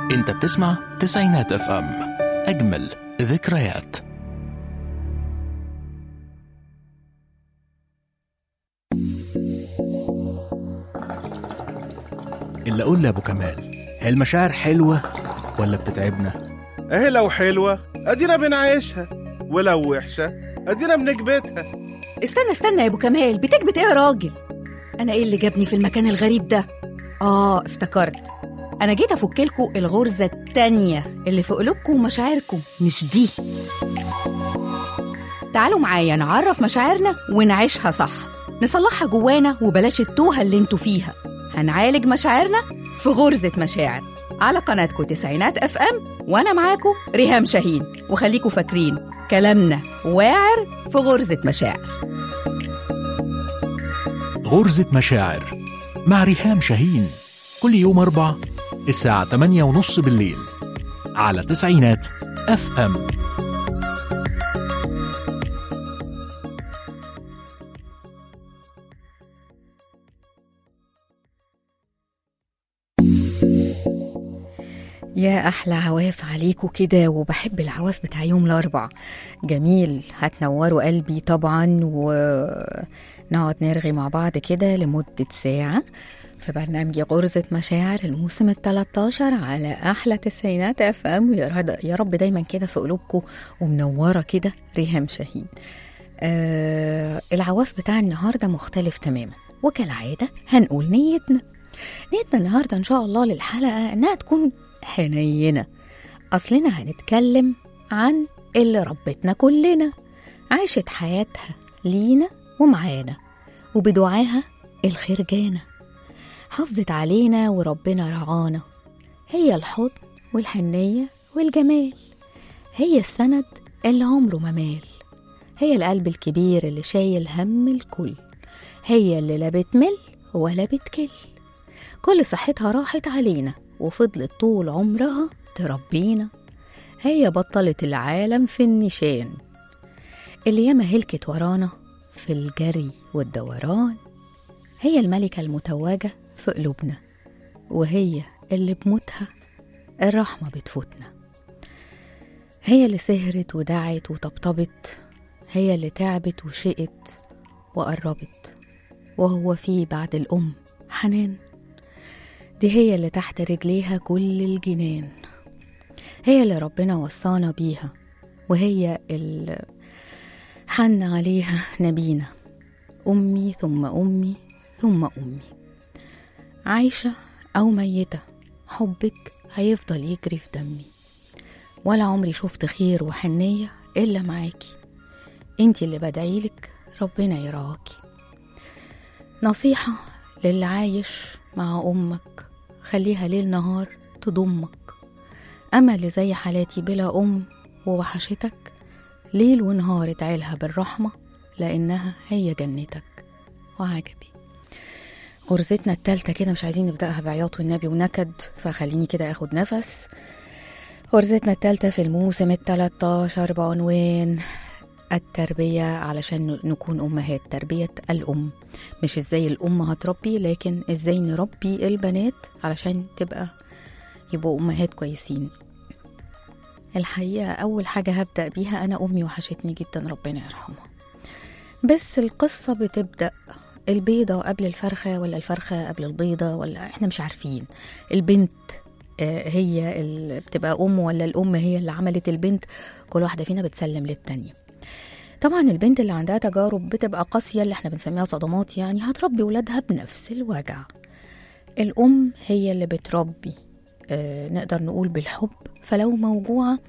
انت بتسمع تسعينات اف ام اجمل ذكريات اللي اقول لابو كمال هي المشاعر حلوه ولا بتتعبنا اهي لو حلوة ادينا بنعيشها ولو وحشة ادينا بنكبتها استنى استنى يا ابو كمال بتكبت ايه يا راجل انا ايه اللي جابني في المكان الغريب ده اه افتكرت انا جيت افكلكوا الغرزه التانية اللي في قلوبكم ومشاعركم مش دي تعالوا معايا نعرف مشاعرنا ونعيشها صح نصلحها جوانا وبلاش التوهه اللي انتوا فيها هنعالج مشاعرنا في غرزه مشاعر على قناتكم تسعينات اف ام وانا معاكم ريهام شاهين وخليكوا فاكرين كلامنا واعر في غرزه مشاعر غرزة مشاعر مع ريهام شاهين كل يوم أربع الساعة 8 ونص بالليل على تسعينات اف ام يا احلى عواف عليكم كده وبحب العواف بتاع يوم الاربع جميل هتنوروا قلبي طبعا ونقعد نرغي مع بعض كده لمده ساعه في برنامج غرزة مشاعر الموسم ال 13 على أحلى تسعينات اف ام ويا رب- يا رب دايما كده في قلوبكم ومنورة كده ريهام شاهين. آه العواف بتاع النهاردة مختلف تماما وكالعادة هنقول نيتنا. نيتنا النهاردة إن شاء الله للحلقة إنها تكون حنينة أصلنا هنتكلم عن اللي ربتنا كلنا عاشت حياتها لينا ومعانا وبدعاها الخير جانا حافظت علينا وربنا رعانا هي الحضن والحنية والجمال هي السند اللي عمره ما مال هي القلب الكبير اللي شايل هم الكل هي اللي لا بتمل ولا بتكل كل صحتها راحت علينا وفضلت طول عمرها تربينا هي بطلت العالم في النشان اللي ياما هلكت ورانا في الجري والدوران هي الملكة المتوجة في قلوبنا وهي اللي بموتها الرحمة بتفوتنا هي اللي سهرت ودعت وطبطبت هي اللي تعبت وشقت وقربت وهو في بعد الأم حنان دي هي اللي تحت رجليها كل الجنان هي اللي ربنا وصانا بيها وهي اللي حن عليها نبينا أمي ثم أمي ثم أمي عايشة أو ميتة حبك هيفضل يجري في دمي ولا عمري شفت خير وحنية إلا معاكي انتي اللي بدعيلك ربنا يرعاكي نصيحة للي عايش مع أمك خليها ليل نهار تضمك أما اللي زي حالاتي بلا أم ووحشتك ليل ونهار ادعيلها بالرحمة لأنها هي جنتك وعجبي غرزتنا التالتة كده مش عايزين نبدأها بعياط والنبي ونكد فخليني كده اخد نفس غرزتنا التالتة في الموسم التلاتاشر بعنوان التربية علشان نكون أمهات تربية الأم مش ازاي الأم هتربي لكن ازاي نربي البنات علشان تبقى يبقوا أمهات كويسين الحقيقة أول حاجة هبدأ بيها أنا أمي وحشتني جدا ربنا يرحمها بس القصة بتبدأ البيضة قبل الفرخة ولا الفرخة قبل البيضة ولا احنا مش عارفين البنت آه، هي اللي بتبقى أم ولا الأم هي اللي عملت البنت كل واحدة فينا بتسلم للتانية طبعا البنت اللي عندها تجارب بتبقى قاسية اللي احنا بنسميها صدمات يعني هتربي ولادها بنفس الوجع الأم هي اللي بتربي آه نقدر نقول بالحب فلو موجوعة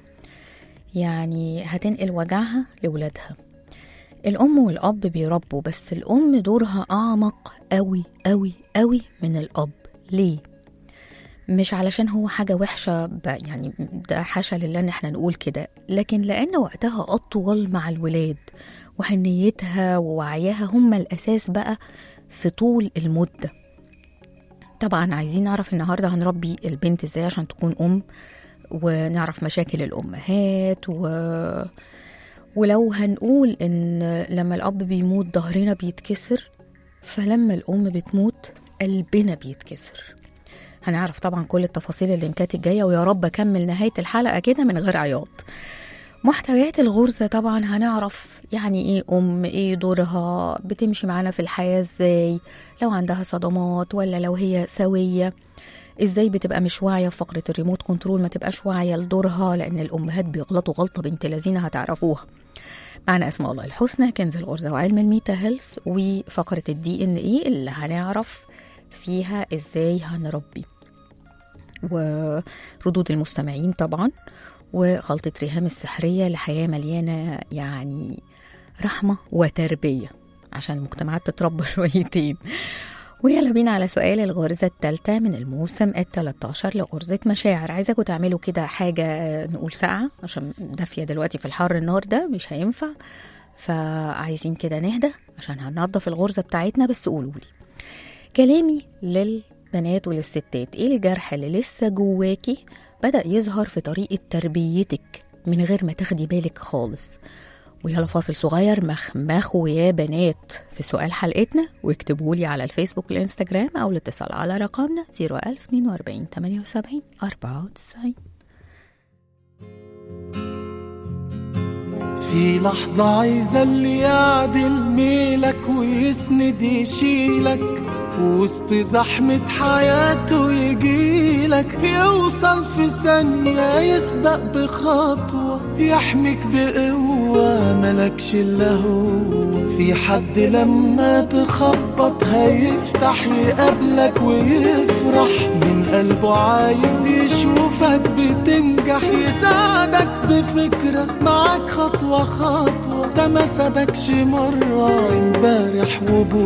يعني هتنقل وجعها لولادها الأم والأب بيربوا بس الأم دورها أعمق أوي أوي أوي من الأب ليه؟ مش علشان هو حاجة وحشة ب- يعني ده حاشا لله إن احنا نقول كده لكن لأن وقتها أطول مع الولاد وحنيتها ووعيها هما الأساس بقى في طول المدة طبعا عايزين نعرف النهاردة هنربي البنت ازاي عشان تكون أم ونعرف مشاكل الأمهات و... ولو هنقول إن لما الأب بيموت ظهرنا بيتكسر فلما الأم بتموت قلبنا بيتكسر هنعرف طبعا كل التفاصيل اللينكات الجايه ويا رب اكمل نهايه الحلقه كده من غير عياط محتويات الغرزة طبعا هنعرف يعني ايه أم ايه دورها بتمشي معانا في الحياة ازاي لو عندها صدمات ولا لو هي سوية ازاي بتبقى مش واعية في فقرة الريموت كنترول ما تبقاش واعية لدورها لأن الأمهات بيغلطوا غلطة بنت لذينة هتعرفوها معنا اسماء الله الحسنى كنز الغرزة وعلم الميتا هيلث وفقرة الدي ان ايه اللي هنعرف فيها ازاي هنربي وردود المستمعين طبعا وخلطة ريهام السحرية لحياة مليانة يعني رحمة وتربية عشان المجتمعات تتربى شويتين ويلا بينا على سؤال الغرزة الثالثة من الموسم ال 13 لغرزة مشاعر عايزاكم تعملوا كده حاجة نقول ساعة عشان دافية دلوقتي في الحر النهار ده مش هينفع فعايزين كده نهدى عشان هننضف الغرزة بتاعتنا بس قولوا لي كلامي للبنات وللستات ايه الجرح اللي لسه جواكي بدأ يظهر في طريقة تربيتك من غير ما تاخدي بالك خالص ويلا فاصل صغير مخمخوا يا بنات في سؤال حلقتنا واكتبوا لي على الفيسبوك والانستجرام او الاتصال على رقمنا 01042 78 94 في لحظة عايزة اللي يعدل ميلك ويسند يشيلك وسط زحمة حياته يجيلك يوصل في ثانية يسبق بخطوة يحميك بقوة ملكش إلا هو في حد لما تخبط هيفتح يقابلك ويفرح من قلبه عايز يشوفك بتنجح يساعدك بفكرة معاك خطوة خطوة ده ما سابكش مرة امبارح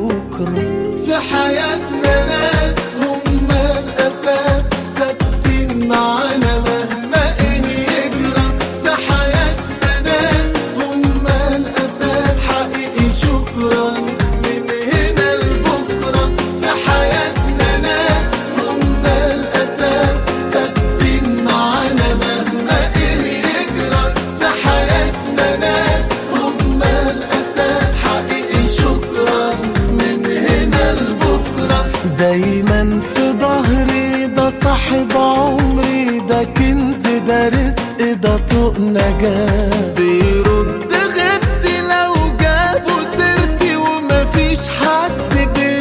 وبكرة في حياتنا ناس هم الأساس ثابتين معانا مهما إيه يجرى في حياتنا ناس هم الأساس حقيقي شكرا من هنا لبكرة في حياتنا ناس هم الأساس ثابتين معانا مهما إيه يجرى في حياتنا ناس هم الأساس حقيقي شكرا من هنا لبكرة دايما في ظهري ده صاحب عمري ده كنز ده رزق ده طوق نجاة بيرد غبتي لو جابوا سيرتي ومفيش حد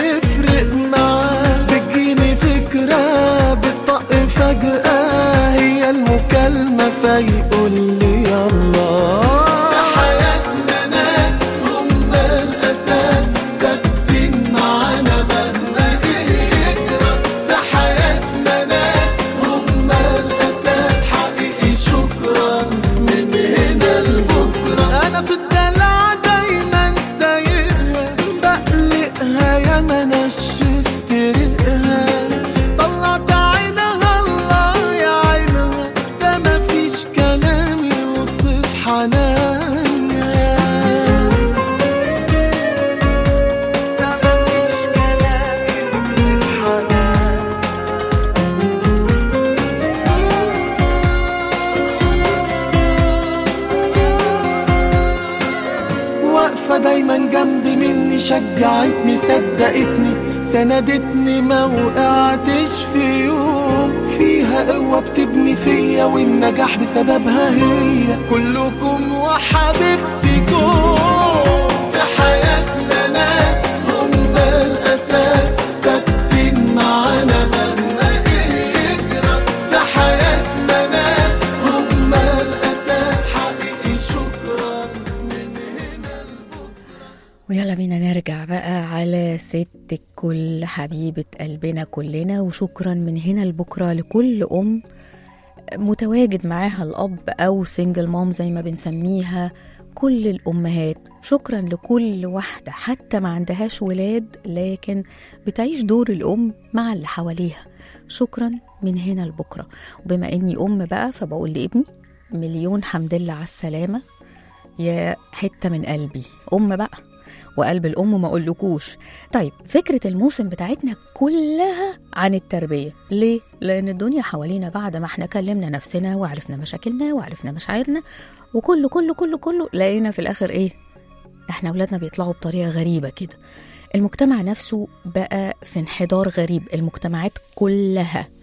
بيفرق معاه بتجيني فكرة بتطق فجأة هي المكالمة فيقول لي يلا في حياتنا ناس هم الأساس ثابتين معانا مهما إيه يجرى في حياتنا ناس هم الأساس حقيقي شكرا من هنا لبكرة أنا في الدلع دايما سايقها بقلقها يا ما نشفت ريقها طلعت عينها الله يا عينها ده مفيش كلام يوصف حنانها واقفة دايما جنبي مني شجعتني صدقتني سندتني ما وقعتش في يوم فيها قوة بتبني فيا والنجاح بسببها هي كلكم وحبيبتكم في حياتنا ناس هم الأساس ثابتين معانا مهما إيه يجرى في حياتنا ناس هم الأساس حقيقي شكرا من هنا ويلا بينا نرجع بقى على ست الكل حبيبة قلبنا كلنا وشكرا من هنا لبكرة لكل أم متواجد معاها الأب أو سنجل مام زي ما بنسميها كل الأمهات شكرا لكل واحدة حتى ما عندهاش ولاد لكن بتعيش دور الأم مع اللي حواليها شكرا من هنا لبكرة وبما إني أم بقى فبقول لابني مليون حمد لله على السلامة يا حتة من قلبي أم بقى وقلب الأم ما أقولكوش طيب فكرة الموسم بتاعتنا كلها عن التربية ليه؟ لأن الدنيا حوالينا بعد ما احنا كلمنا نفسنا وعرفنا مشاكلنا وعرفنا مشاعرنا وكله كله كله كله لقينا في الآخر إيه؟ احنا أولادنا بيطلعوا بطريقة غريبة كده المجتمع نفسه بقى في انحدار غريب المجتمعات كلها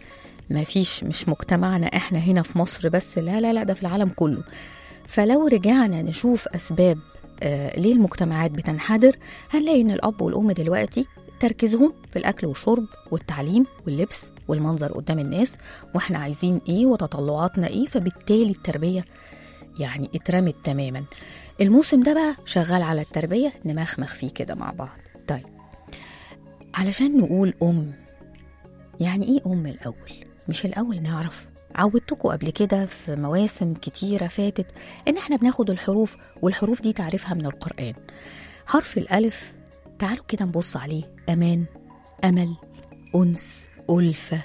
ما فيش مش مجتمعنا احنا هنا في مصر بس لا لا لا ده في العالم كله فلو رجعنا نشوف اسباب آه ليه المجتمعات بتنحدر هنلاقي ان الاب والام دلوقتي تركيزهم في الاكل والشرب والتعليم واللبس والمنظر قدام الناس واحنا عايزين ايه وتطلعاتنا ايه فبالتالي التربيه يعني اترمت تماما الموسم ده بقى شغال على التربيه نمخمخ فيه كده مع بعض طيب علشان نقول ام يعني ايه ام الاول مش الاول نعرف عودتكم قبل كده في مواسم كتيرة فاتت إن إحنا بناخد الحروف والحروف دي تعرفها من القرآن حرف الألف تعالوا كده نبص عليه أمان أمل أنس ألفة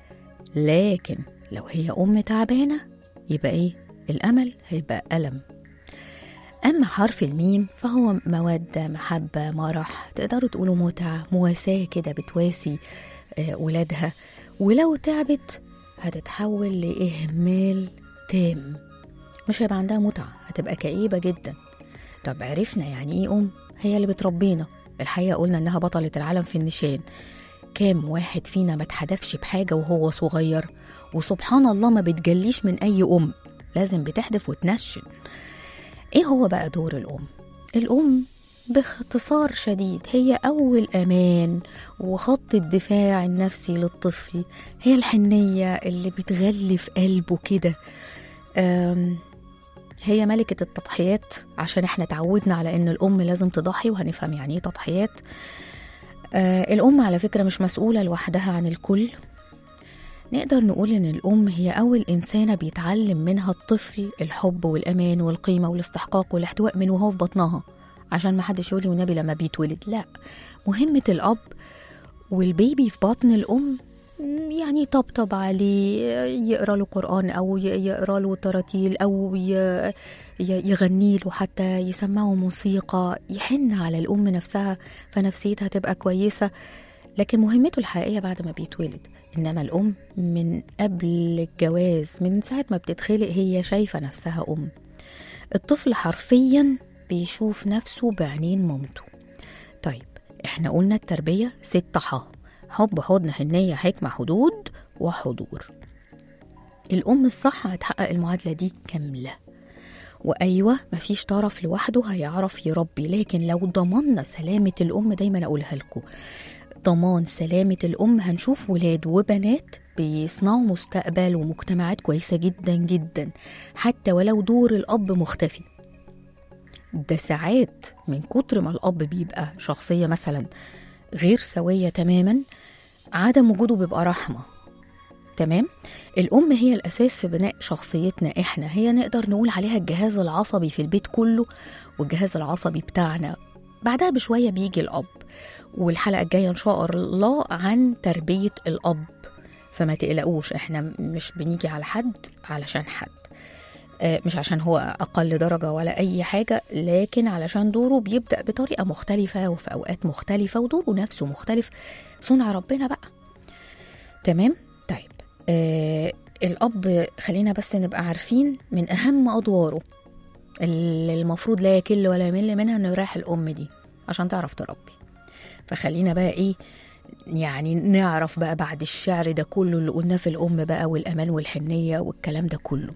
لكن لو هي أم تعبانة يبقى إيه الأمل هيبقى ألم أما حرف الميم فهو مودة محبة مرح تقدروا تقولوا متعة مواساة كده بتواسي آه، ولادها ولو تعبت هتتحول لإهمال تام مش هيبقى عندها متعة هتبقى كئيبة جدا طب عرفنا يعني إيه أم هي اللي بتربينا الحقيقة قلنا إنها بطلة العالم في النشان كام واحد فينا ما اتحدفش بحاجة وهو صغير وسبحان الله ما بتجليش من أي أم لازم بتحدف وتنشن ايه هو بقى دور الام الام باختصار شديد هي اول امان وخط الدفاع النفسي للطفل هي الحنيه اللي بتغلف قلبه كده أم، هي ملكة التضحيات عشان احنا تعودنا على ان الام لازم تضحي وهنفهم يعني ايه تضحيات آه الام على فكرة مش مسؤولة لوحدها عن الكل نقدر نقول إن الأم هي أول إنسانة بيتعلم منها الطفل الحب والأمان والقيمة والاستحقاق والاحتواء من وهو في بطنها عشان ما حدش يقول لي والنبي لما بيتولد لا مهمة الأب والبيبي في بطن الأم يعني يطبطب عليه يقرا له قرآن أو ي- يقرا له تراتيل أو ي- ي- يغني له حتى يسمعه موسيقى يحن على الأم نفسها فنفسيتها تبقى كويسة لكن مهمته الحقيقية بعد ما بيتولد إنما الأم من قبل الجواز من ساعة ما بتتخلق هي شايفة نفسها أم الطفل حرفيا بيشوف نفسه بعينين مامته طيب احنا قلنا التربية ست حا حب حضن حنية حكمة حدود وحضور الأم الصح هتحقق المعادلة دي كاملة وأيوة مفيش طرف لوحده هيعرف يربي لكن لو ضمننا سلامة الأم دايما أقولها لكم ضمان سلامة الأم هنشوف ولاد وبنات بيصنعوا مستقبل ومجتمعات كويسة جدا جدا حتى ولو دور الأب مختفي ده ساعات من كتر ما الأب بيبقى شخصية مثلا غير سوية تماما عدم وجوده بيبقى رحمة تمام الأم هي الأساس في بناء شخصيتنا إحنا هي نقدر نقول عليها الجهاز العصبي في البيت كله والجهاز العصبي بتاعنا بعدها بشوية بيجي الأب والحلقة الجاية إن شاء الله عن تربية الأب فما تقلقوش إحنا مش بنيجي على حد علشان حد آه، مش عشان هو أقل درجة ولا أي حاجة لكن علشان دوره بيبدأ بطريقة مختلفة وفي أوقات مختلفة ودوره نفسه مختلف صنع ربنا بقى تمام طيب آه الأب خلينا بس نبقى عارفين من أهم أدواره اللي المفروض لا يكل ولا يمل منها إنه يريح الأم دي عشان تعرف تربي فخلينا بقى إيه يعني نعرف بقى بعد الشعر ده كله اللي قلناه في الأم بقى والأمان والحنية والكلام ده كله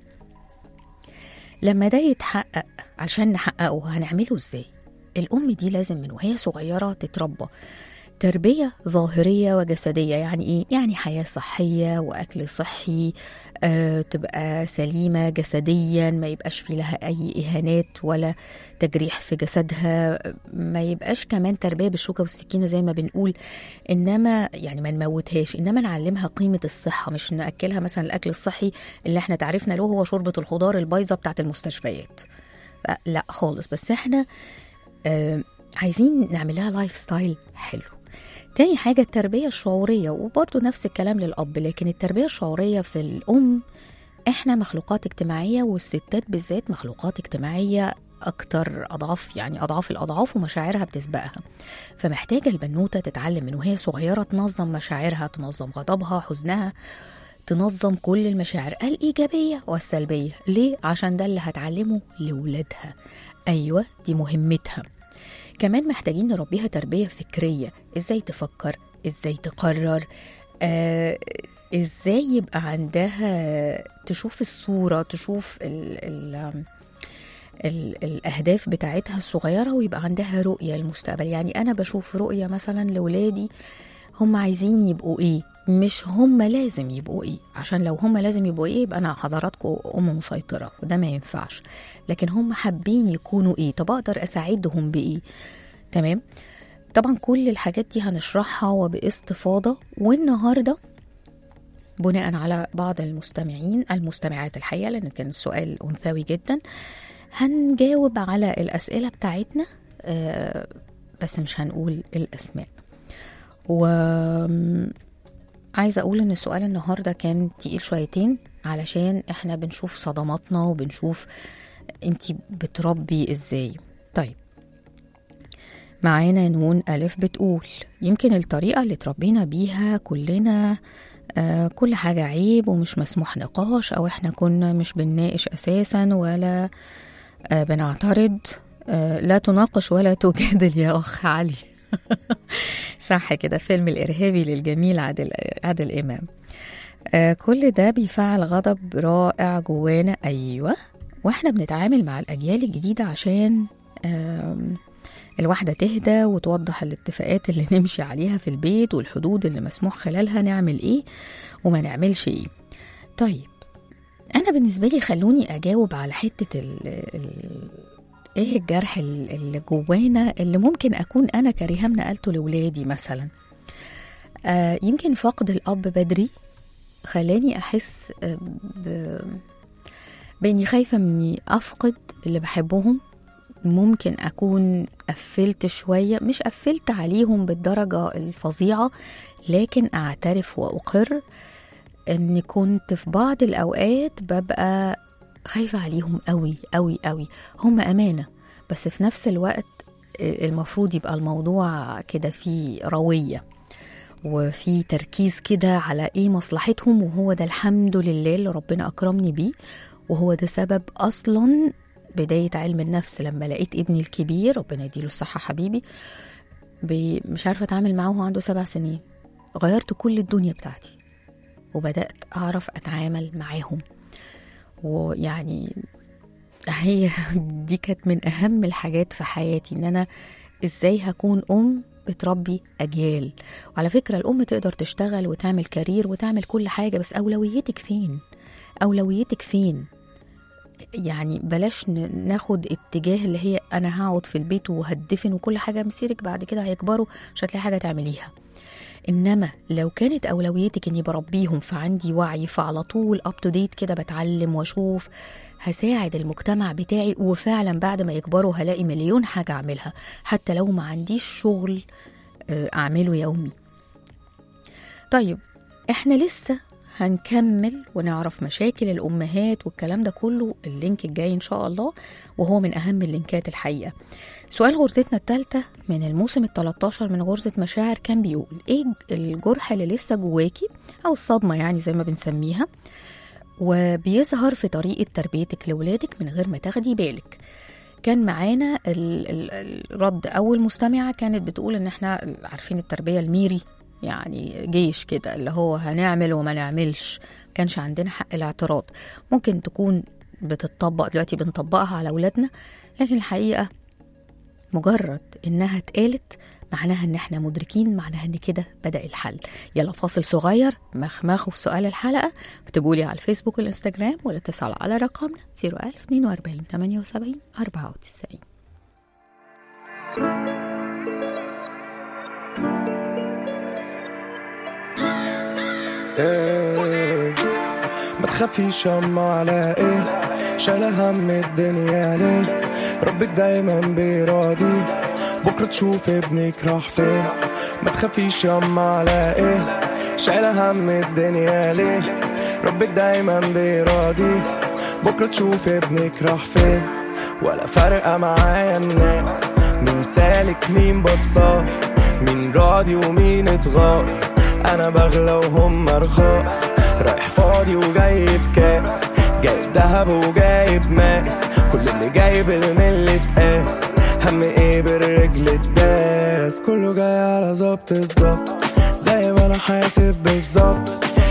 لما ده يتحقق عشان نحققه هنعمله ازاي الأم دي لازم من وهي صغيرة تتربى تربية ظاهرية وجسدية يعني إيه؟ يعني حياة صحية وأكل صحي آه تبقى سليمة جسديا ما يبقاش في لها أي إهانات ولا تجريح في جسدها ما يبقاش كمان تربية بالشوكة والسكينة زي ما بنقول إنما يعني ما نموتهاش إنما نعلمها قيمة الصحة مش نأكلها مثلا الأكل الصحي اللي احنا تعرفنا له هو شوربة الخضار البايظة بتاعت المستشفيات لا خالص بس احنا آه عايزين نعمل لها لايف ستايل حلو تاني حاجة التربية الشعورية وبرضه نفس الكلام للأب لكن التربية الشعورية في الأم إحنا مخلوقات اجتماعية والستات بالذات مخلوقات اجتماعية أكتر أضعاف يعني أضعاف الأضعاف ومشاعرها بتسبقها فمحتاجة البنوتة تتعلم من وهي صغيرة تنظم مشاعرها تنظم غضبها حزنها تنظم كل المشاعر الإيجابية والسلبية ليه؟ عشان ده اللي هتعلمه لولادها أيوة دي مهمتها كمان محتاجين نربيها تربية فكرية ازاي تفكر ازاي تقرر آه ازاي يبقى عندها تشوف الصورة تشوف ال ال ال الأهداف بتاعتها الصغيرة ويبقى عندها رؤية للمستقبل يعني أنا بشوف رؤية مثلا لولادي هم عايزين يبقوا إيه مش هم لازم يبقوا إيه عشان لو هم لازم يبقوا إيه يبقى أنا حضراتكم أم مسيطرة وده ما ينفعش لكن هم حابين يكونوا إيه طب أقدر أساعدهم بإيه تمام طبعا كل الحاجات دي هنشرحها وباستفاضة والنهاردة بناء على بعض المستمعين المستمعات الحقيقة لأن كان السؤال أنثوي جدا هنجاوب على الأسئلة بتاعتنا آه، بس مش هنقول الأسماء و عايزة أقول إن السؤال النهاردة كان تقيل شويتين علشان إحنا بنشوف صدماتنا وبنشوف أنتي بتربي إزاي طيب معانا نون ألف بتقول يمكن الطريقة اللي تربينا بيها كلنا آه كل حاجة عيب ومش مسموح نقاش أو إحنا كنا مش بنناقش أساسا ولا آه بنعترض آه لا تناقش ولا تجادل يا أخ علي صح كده فيلم الإرهابي للجميل عادل عادل إمام آه كل ده بيفعل غضب رائع جوانا أيوة وإحنا بنتعامل مع الأجيال الجديدة عشان آم الواحدة تهدى وتوضح الاتفاقات اللي نمشي عليها في البيت والحدود اللي مسموح خلالها نعمل ايه وما نعملش ايه طيب انا بالنسبة لي خلوني اجاوب على حتة ال ال ايه الجرح ال- اللي جوانا اللي ممكن اكون انا كريهة نقلته لولادي مثلا آه يمكن فقد الاب بدري خلاني احس آه، ب... باني خايفة مني افقد اللي بحبهم ممكن أكون قفلت شوية مش قفلت عليهم بالدرجة الفظيعة لكن أعترف وأقر أني كنت في بعض الأوقات ببقى خايفة عليهم قوي قوي قوي هم أمانة بس في نفس الوقت المفروض يبقى الموضوع كده فيه روية وفي تركيز كده على ايه مصلحتهم وهو ده الحمد لله اللي ربنا اكرمني بيه وهو ده سبب اصلا بداية علم النفس لما لقيت ابني الكبير ربنا يديله الصحة حبيبي بي- مش عارفة أتعامل معاه وهو عنده سبع سنين غيرت كل الدنيا بتاعتي وبدأت أعرف أتعامل معاهم ويعني هي دي كانت من أهم الحاجات في حياتي إن أنا إزاي هكون أم بتربي أجيال وعلى فكرة الأم تقدر تشتغل وتعمل كارير وتعمل كل حاجة بس أولويتك فين أولويتك فين يعني بلاش ن- ناخد اتجاه اللي هي انا هقعد في البيت وهدفن وكل حاجه مسيرك بعد كده هيكبروا مش هتلاقي حاجه تعمليها انما لو كانت اولويتك اني بربيهم فعندي وعي فعلى طول اب تو ديت كده بتعلم واشوف هساعد المجتمع بتاعي وفعلا بعد ما يكبروا هلاقي مليون حاجه اعملها حتى لو ما عنديش شغل آه، اعمله يومي طيب احنا لسه هنكمل ونعرف مشاكل الأمهات والكلام ده كله اللينك الجاي إن شاء الله وهو من أهم اللينكات الحقيقة سؤال غرزتنا الثالثة من الموسم ال 13 من غرزة مشاعر كان بيقول إيه الجرح اللي لسه جواكي أو الصدمة يعني زي ما بنسميها وبيظهر في طريقة تربيتك لولادك من غير ما تاخدي بالك كان معانا ال- ال- الرد أول مستمعة كانت بتقول إن إحنا عارفين التربية الميري يعني جيش كده اللي هو هنعمل وما نعملش كانش عندنا حق الاعتراض ممكن تكون بتطبق دلوقتي بنطبقها على أولادنا لكن الحقيقة مجرد إنها اتقالت معناها إن إحنا مدركين معناها إن كده بدأ الحل يلا فاصل صغير مخمخوا في سؤال الحلقة اكتبوا لي على الفيسبوك والإنستجرام ولا اتصلوا على رقمنا 01042 78 94 إيه ما تخافيش يما على ايه شايلة هم الدنيا ليه ربك دايما بيراضي بكرة تشوف ابنك راح فين ما تخافيش يما على ايه شايلة هم الدنيا ليه ربك دايما بيراضي بكرة تشوف ابنك راح فين ولا فارقة معايا الناس مين سالك مين بصاص مين راضي ومين اتغاظ انا بغلى وهم رخاص رايح فاضي وجايب كاس جايب دهب وجايب ماس كل اللي جايب الملة قاس هم ايه بالرجل الداس كله جاي على ظبط الظبط زي ما انا حاسب بالظبط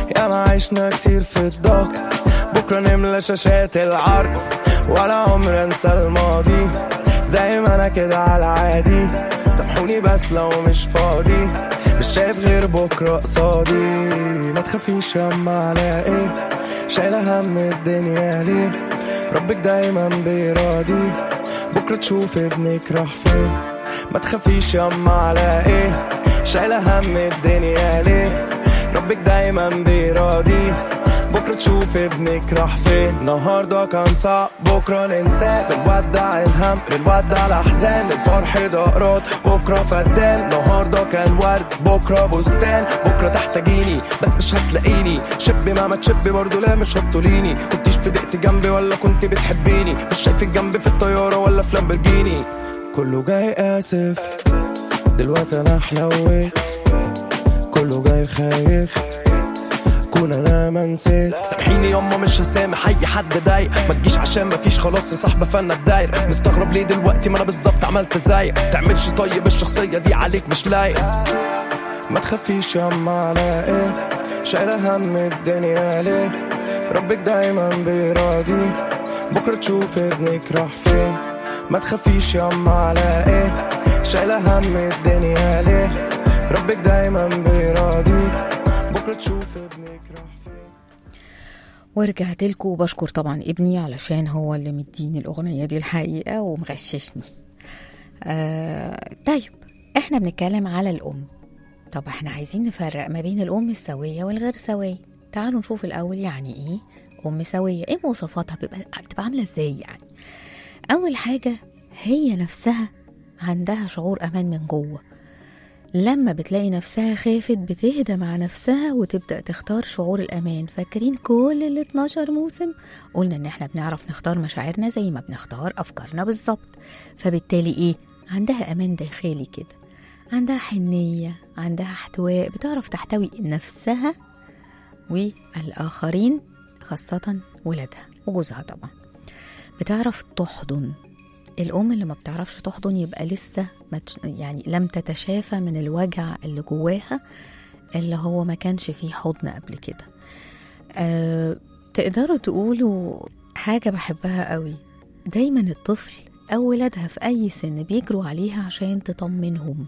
يا ما عشنا كتير في الضغط بكرة نملى شاشات العرض ولا عمر انسى الماضي زي ما انا كده على عادي سامحوني بس لو مش فاضي مش شايف غير بكرة قصادي ما تخافيش ياما على ايه شايلة هم الدنيا ليه ربك دايما بيراضي بكرة تشوف ابنك راح فين ما تخافيش ياما على ايه شايلة هم الدنيا ليه ربك دايما بيراضي بكرة تشوف ابنك راح فين النهاردة كان صعب بكرة ننساه بنودع الهم بنودع الأحزان الفرح دقرات بكرة فتان النهاردة كان ورد بكرة بستان بكرة تحتاجيني بس مش هتلاقيني شبي ما ما تشبي برضه لا مش هتطوليني كنتيش في دقتي جنبي ولا كنت بتحبيني مش شايفك جنبي في الطيارة ولا في لامبرجيني كله جاي آسف دلوقتي أنا حلويت كله جاي خايف كون انا ما نسيت سامحيني ياما مش هسامح اي حد ضايق ما تجيش عشان مفيش خلاص يا صاحبه فانا الداير مستغرب ليه دلوقتي ما انا بالظبط عملت زيك تعملش طيب الشخصيه دي عليك مش لايق ما تخافيش ياما على ايه شايله هم الدنيا ليه ربك دايما بيراضي بكره تشوف ابنك راح فين ما تخافيش ياما على ايه شايله هم الدنيا ليه ربك دايما بيراضي بكره تشوف ابنك راح فين ورجعت لكم وبشكر طبعا ابني علشان هو اللي مديني الأغنية دي الحقيقة ومغششني آه طيب احنا بنتكلم على الأم طب احنا عايزين نفرق ما بين الأم السوية والغير سوية تعالوا نشوف الأول يعني ايه أم سوية ايه مواصفاتها بتبقى بتبقى عاملة ازاي يعني أول حاجة هي نفسها عندها شعور أمان من جوه لما بتلاقي نفسها خافت بتهدى مع نفسها وتبدأ تختار شعور الأمان فاكرين كل ال 12 موسم قلنا إن احنا بنعرف نختار مشاعرنا زي ما بنختار أفكارنا بالظبط فبالتالي إيه عندها أمان داخلي كده عندها حنية عندها احتواء بتعرف تحتوي نفسها والآخرين خاصة ولادها وجوزها طبعا بتعرف تحضن الأم اللي ما بتعرفش تحضن يبقى لسه ما تش- يعني لم تتشافى من الوجع اللي جواها اللي هو ما كانش فيه حضن قبل كده أه تقدروا تقولوا حاجة بحبها قوي دايما الطفل أو ولادها في أي سن بيجروا عليها عشان تطمنهم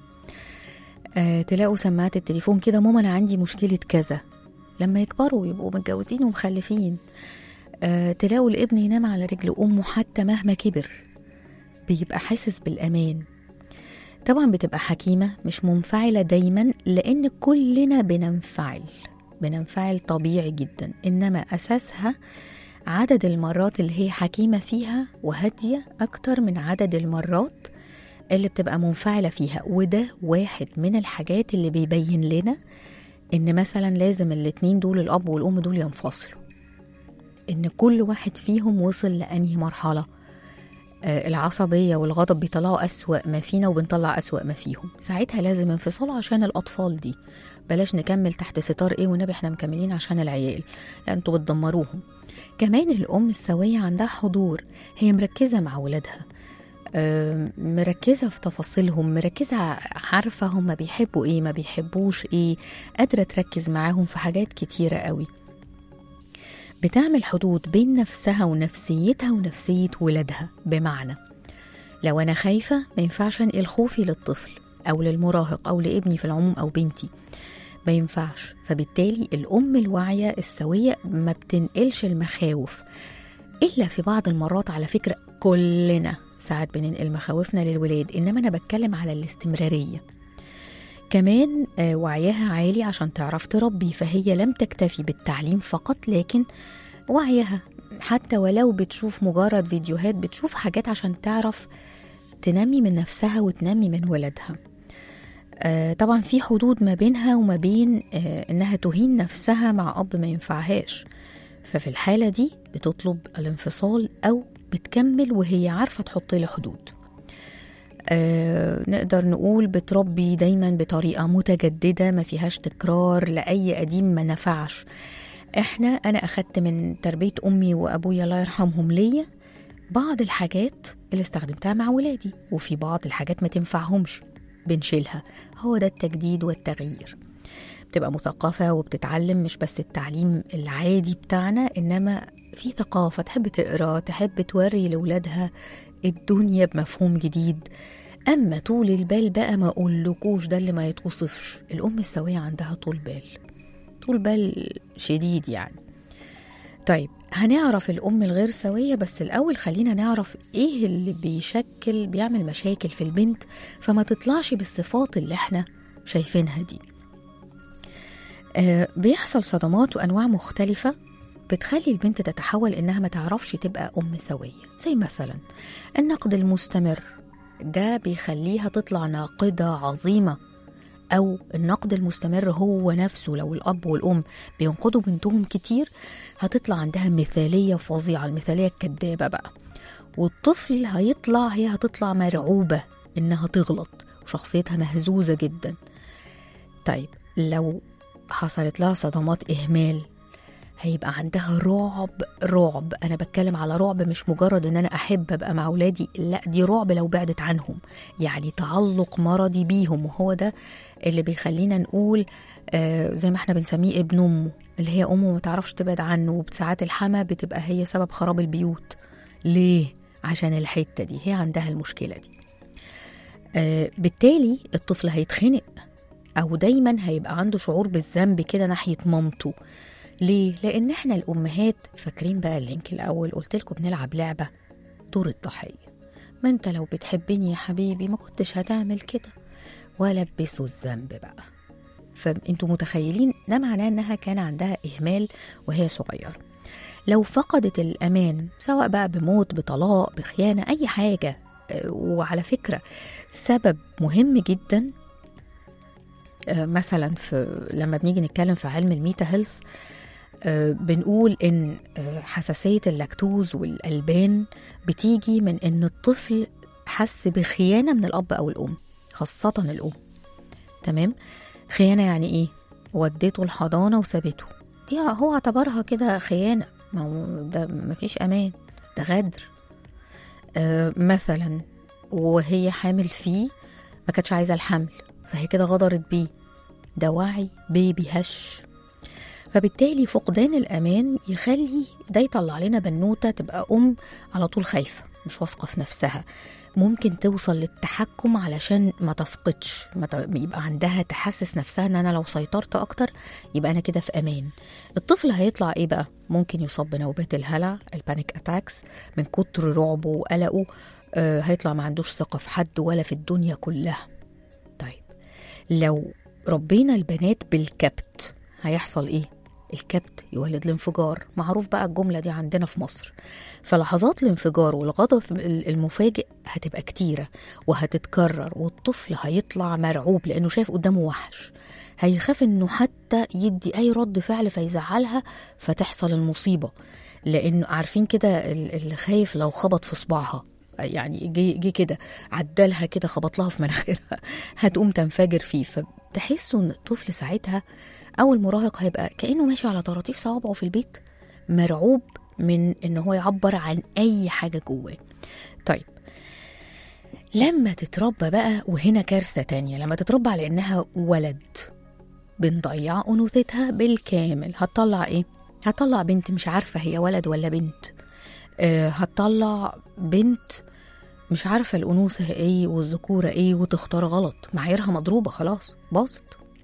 أه تلاقوا سماعة التليفون كده ماما أنا عندي مشكلة كذا لما يكبروا يبقوا متجوزين ومخلفين أه تلاقوا الابن ينام على رجل أمه حتى مهما كبر بيبقى حاسس بالأمان طبعا بتبقى حكيمة مش منفعلة دايما لأن كلنا بننفعل بننفعل طبيعي جدا إنما أساسها عدد المرات اللي هي حكيمة فيها وهادية أكتر من عدد المرات اللي بتبقى منفعلة فيها وده واحد من الحاجات اللي بيبين لنا إن مثلا لازم الاتنين دول الأب والأم دول ينفصلوا إن كل واحد فيهم وصل لأنهي مرحلة آه، العصبية والغضب بيطلعوا أسوأ ما فينا وبنطلع أسوأ ما فيهم ساعتها لازم انفصال عشان الأطفال دي بلاش نكمل تحت ستار إيه ونبي إحنا مكملين عشان العيال لا أنتوا بتدمروهم كمان الأم السوية عندها حضور هي مركزة مع ولادها آه، مركزة في تفاصيلهم مركزة عارفة هم بيحبوا إيه ما بيحبوش إيه قادرة تركز معاهم في حاجات كتيرة قوي بتعمل حدود بين نفسها ونفسيتها ونفسية ولادها بمعنى لو أنا خايفة ما ينفعش أنقل خوفي للطفل أو للمراهق أو لابني في العموم أو بنتي ما ينفعش فبالتالي الأم الواعية السوية ما بتنقلش المخاوف إلا في بعض المرات على فكرة كلنا ساعات بننقل مخاوفنا للولاد إنما أنا بتكلم على الاستمرارية كمان آه، وعيها عالي عشان تعرف تربي فهي لم تكتفي بالتعليم فقط لكن وعيها حتى ولو بتشوف مجرد فيديوهات بتشوف حاجات عشان تعرف تنمي من نفسها وتنمي من ولادها آه، طبعا في حدود ما بينها وما بين آه، انها تهين نفسها مع اب ما ينفعهاش ففي الحالة دي بتطلب الانفصال او بتكمل وهي عارفة تحط له حدود آه، نقدر نقول بتربي دايما بطريقة متجددة ما فيهاش تكرار لأي قديم ما نفعش احنا انا اخدت من تربية امي وابويا الله يرحمهم ليا بعض الحاجات اللي استخدمتها مع ولادي وفي بعض الحاجات ما تنفعهمش بنشيلها هو ده التجديد والتغيير تبقى مثقفة وبتتعلم مش بس التعليم العادي بتاعنا إنما في ثقافة تحب تقرا تحب توري لولادها الدنيا بمفهوم جديد أما طول البال بقى ما أقولكوش ده اللي ما يتوصفش الأم السوية عندها طول بال طول بال شديد يعني طيب هنعرف الأم الغير سوية بس الأول خلينا نعرف إيه اللي بيشكل بيعمل مشاكل في البنت فما تطلعش بالصفات اللي احنا شايفينها دي آه بيحصل صدمات وأنواع مختلفة بتخلي البنت تتحول إنها ما تعرفش تبقى أم سوية زي مثلا النقد المستمر ده بيخليها تطلع ناقدة عظيمة أو النقد المستمر هو نفسه لو الأب والأم بينقدوا بنتهم كتير هتطلع عندها مثالية فظيعة المثالية الكدابة بقى والطفل هيطلع هي هتطلع مرعوبة إنها تغلط وشخصيتها مهزوزة جدا طيب لو حصلت لها صدمات إهمال هيبقى عندها رعب رعب انا بتكلم على رعب مش مجرد ان انا احب ابقى مع اولادي لا دي رعب لو بعدت عنهم يعني تعلق مرضي بيهم وهو ده اللي بيخلينا نقول آه زي ما احنا بنسميه ابن امه اللي هي امه ما تعرفش تبعد عنه وبساعات الحما بتبقى هي سبب خراب البيوت ليه عشان الحته دي هي عندها المشكله دي آه بالتالي الطفل هيتخنق او دايما هيبقى عنده شعور بالذنب كده ناحيه مامته ليه؟ لأن احنا الأمهات فاكرين بقى اللينك الأول قلت لكم بنلعب لعبة دور الضحية ما انت لو بتحبني يا حبيبي ما كنتش هتعمل كده ولبسوا الذنب بقى فانتوا متخيلين ده معناه انها كان عندها إهمال وهي صغيرة لو فقدت الأمان سواء بقى بموت بطلاق بخيانة أي حاجة آه، وعلى فكرة سبب مهم جدا آه، مثلا في لما بنيجي نتكلم في علم الميتا هيلث آه، بنقول ان آه، حساسيه اللاكتوز والالبان بتيجي من ان الطفل حس بخيانه من الاب او الام خاصه الام تمام خيانه يعني ايه وديته الحضانه وسابته دي هو اعتبرها كده خيانه ما هو ده مفيش امان ده غدر آه مثلا وهي حامل فيه ما كانتش عايزه الحمل فهي كده غدرت بيه ده وعي بيبي هش فبالتالي فقدان الأمان يخلي ده يطلع لنا بنوتة تبقى أم على طول خايفة مش واثقة في نفسها ممكن توصل للتحكم علشان ما تفقدش ما ت... يبقى عندها تحسس نفسها ان انا لو سيطرت اكتر يبقى انا كده في امان الطفل هيطلع ايه بقى ممكن يصاب بنوبات الهلع البانيك اتاكس من كتر رعبه وقلقه آه هيطلع ما عندوش ثقة في حد ولا في الدنيا كلها طيب لو ربينا البنات بالكبت هيحصل ايه الكبت يولد الانفجار معروف بقى الجملة دي عندنا في مصر فلحظات الانفجار والغضب المفاجئ هتبقى كتيرة وهتتكرر والطفل هيطلع مرعوب لأنه شايف قدامه وحش هيخاف انه حتى يدي اي رد فعل فيزعلها فتحصل المصيبة لانه عارفين كده اللي خايف لو خبط في صباعها يعني جه جه كده عدلها كده خبط لها في مناخيرها هتقوم تنفجر فيه فتحسوا ان الطفل ساعتها او المراهق هيبقى كانه ماشي على طراطيف صوابعه في البيت مرعوب من ان هو يعبر عن اي حاجه جواه طيب لما تتربى بقى وهنا كارثه تانية لما تتربى على انها ولد بنضيع انوثتها بالكامل هتطلع ايه هتطلع بنت مش عارفه هي ولد ولا بنت آه هتطلع بنت مش عارفه الانوثه ايه والذكوره ايه وتختار غلط معاييرها مضروبه خلاص باظت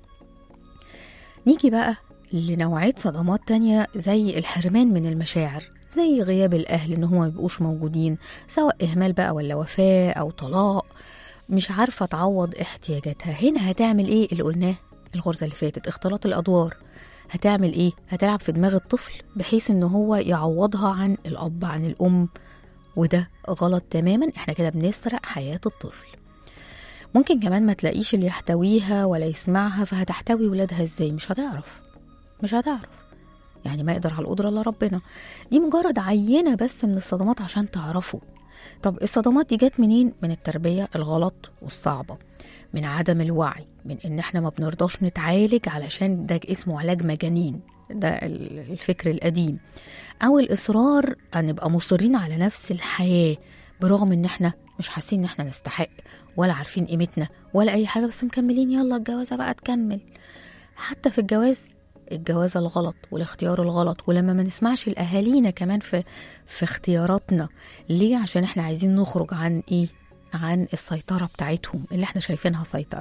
نيجي بقى لنوعية صدمات تانية زي الحرمان من المشاعر زي غياب الأهل إن هما ميبقوش موجودين سواء إهمال بقى ولا وفاة أو طلاق مش عارفة تعوض احتياجاتها هنا هتعمل إيه اللي قلناه الغرزة اللي فاتت اختلاط الأدوار هتعمل إيه؟ هتلعب في دماغ الطفل بحيث إن هو يعوضها عن الأب عن الأم وده غلط تماما احنا كده بنسرق حياة الطفل ممكن كمان ما تلاقيش اللي يحتويها ولا يسمعها فهتحتوي ولادها ازاي مش هتعرف مش هتعرف يعني ما يقدر على القدرة الا ربنا دي مجرد عينة بس من الصدمات عشان تعرفوا طب الصدمات دي جت منين من التربية الغلط والصعبة من عدم الوعي من ان احنا ما بنرضاش نتعالج علشان ده اسمه علاج مجانين ده الفكر القديم او الاصرار ان نبقى مصرين على نفس الحياه برغم ان احنا مش حاسين ان احنا نستحق ولا عارفين قيمتنا ولا اي حاجه بس مكملين يلا الجوازه بقى تكمل حتى في الجواز الجواز الغلط والاختيار الغلط ولما ما نسمعش الاهالينا كمان في في اختياراتنا ليه عشان احنا عايزين نخرج عن ايه عن السيطره بتاعتهم اللي احنا شايفينها سيطره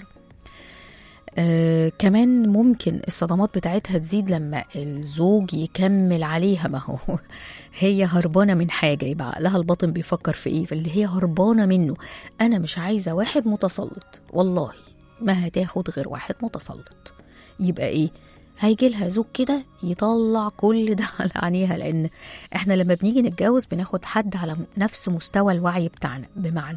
آه كمان ممكن الصدمات بتاعتها تزيد لما الزوج يكمل عليها ما هو هي هربانة من حاجة يبقى عقلها الباطن بيفكر في ايه فاللي هي هربانة منه أنا مش عايزة واحد متسلط والله ما هتاخد غير واحد متسلط يبقى ايه هيجي لها زوج كده يطلع كل ده على عينيها لان احنا لما بنيجي نتجوز بناخد حد على نفس مستوى الوعي بتاعنا بمعنى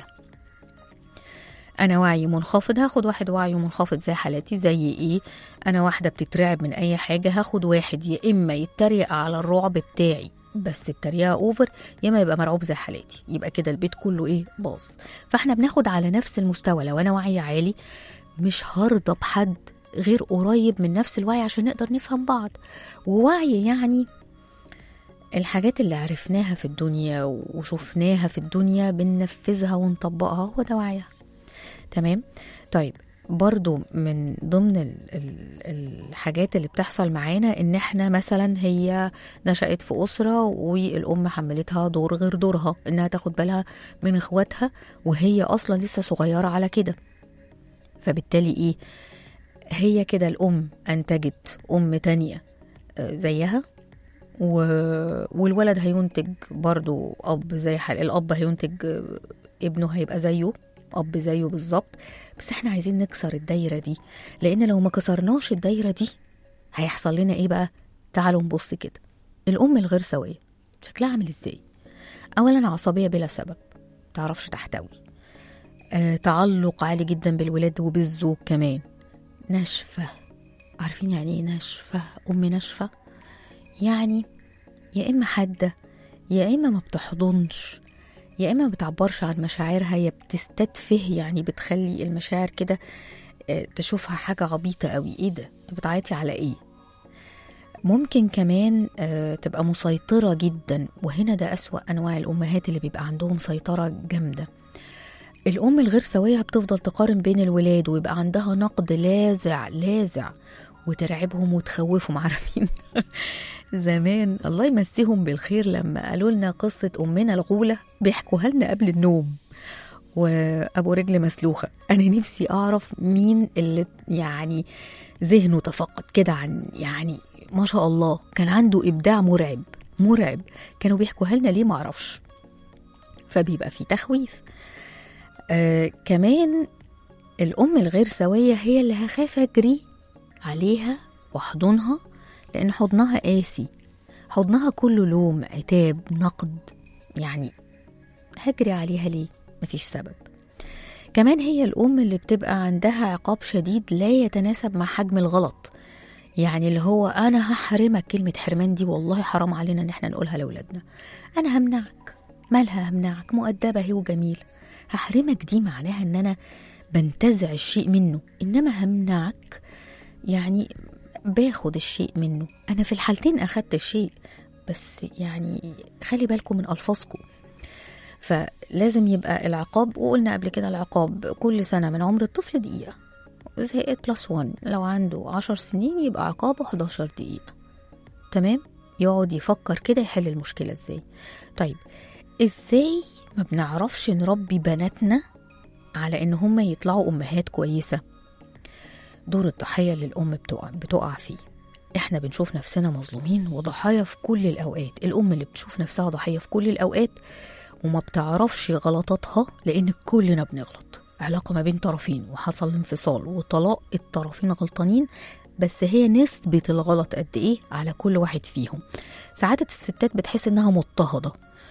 انا وعي منخفض هاخد واحد وعي منخفض زي حالتي زي ايه انا واحده بتترعب من اي حاجه هاخد واحد يا اما يتريق على الرعب بتاعي بس بطريقه اوفر يا اما يبقى مرعوب زي حالتي يبقى كده البيت كله ايه باظ فاحنا بناخد على نفس المستوى لو انا وعي عالي مش هرضى بحد غير قريب من نفس الوعي عشان نقدر نفهم بعض ووعي يعني الحاجات اللي عرفناها في الدنيا وشفناها في الدنيا بننفذها ونطبقها هو ده وعيها تمام طيب برضو من ضمن ال ال الحاجات اللي بتحصل معانا ان احنا مثلا هي نشأت في أسرة والأم حملتها دور غير دورها انها تاخد بالها من اخواتها وهي اصلا لسه صغيرة على كده فبالتالي ايه هي كده الأم أنتجت أم تانية آه، زيها و... والولد هينتج برضو أب زي حال الأب هينتج آه، ابنه هيبقى زيه أب زيه بالظبط بس احنا عايزين نكسر الدايرة دي لأن لو ما كسرناش الدايرة دي هيحصل لنا ايه بقى تعالوا نبص كده الأم الغير سوية شكلها عامل ازاي أولا عصبية بلا سبب تعرفش تحتوي آه، تعلق عالي جدا بالولاد وبالزوج كمان ناشفة عارفين يعني ايه ناشفة أم ناشفة يعني يا إما حادة يا إما ما بتحضنش يا إما ما بتعبرش عن مشاعرها يا بتستدفه يعني بتخلي المشاعر كده آه، تشوفها حاجة عبيطة قوي ايه ده انت بتعيطي على ايه ممكن كمان آه، تبقى مسيطرة جدا وهنا ده أسوأ أنواع الأمهات اللي بيبقى عندهم سيطرة جامدة الأم الغير سوية بتفضل تقارن بين الولاد ويبقى عندها نقد لاذع لاذع وترعبهم وتخوفهم عارفين زمان الله يمسيهم بالخير لما قالوا لنا قصة أمنا الغولة بيحكوها لنا قبل النوم وأبو رجل مسلوخة أنا نفسي أعرف مين اللي يعني ذهنه تفقد كده عن يعني ما شاء الله كان عنده إبداع مرعب مرعب كانوا بيحكوها لنا ليه معرفش فبيبقى في تخويف آه كمان الأم الغير سوية هي اللي هخاف أجري عليها وأحضنها لأن حضنها قاسي حضنها كله لوم عتاب نقد يعني هجري عليها ليه مفيش سبب كمان هي الأم اللي بتبقى عندها عقاب شديد لا يتناسب مع حجم الغلط يعني اللي هو أنا هحرمك كلمة حرمان دي والله حرام علينا إن احنا نقولها لأولادنا أنا همنعك مالها همنعك مؤدبة هي وجميلة هحرمك دي معناها إن أنا بنتزع الشيء منه إنما همنعك يعني باخد الشيء منه أنا في الحالتين أخدت الشيء بس يعني خلي بالكم من ألفاظكم فلازم يبقى العقاب وقلنا قبل كده العقاب كل سنة من عمر الطفل دقيقة زي 8 بلس 1 لو عنده 10 سنين يبقى عقابه 11 دقيقة تمام يقعد يفكر كده يحل المشكلة ازاي طيب ازاي ما بنعرفش نربي بناتنا على ان هم يطلعوا امهات كويسة دور الضحية اللي الام بتقع, بتقع فيه احنا بنشوف نفسنا مظلومين وضحايا في كل الاوقات الام اللي بتشوف نفسها ضحية في كل الاوقات وما بتعرفش غلطاتها لان كلنا بنغلط علاقة ما بين طرفين وحصل انفصال وطلاق الطرفين غلطانين بس هي نسبة الغلط قد ايه على كل واحد فيهم ساعات الستات بتحس انها مضطهدة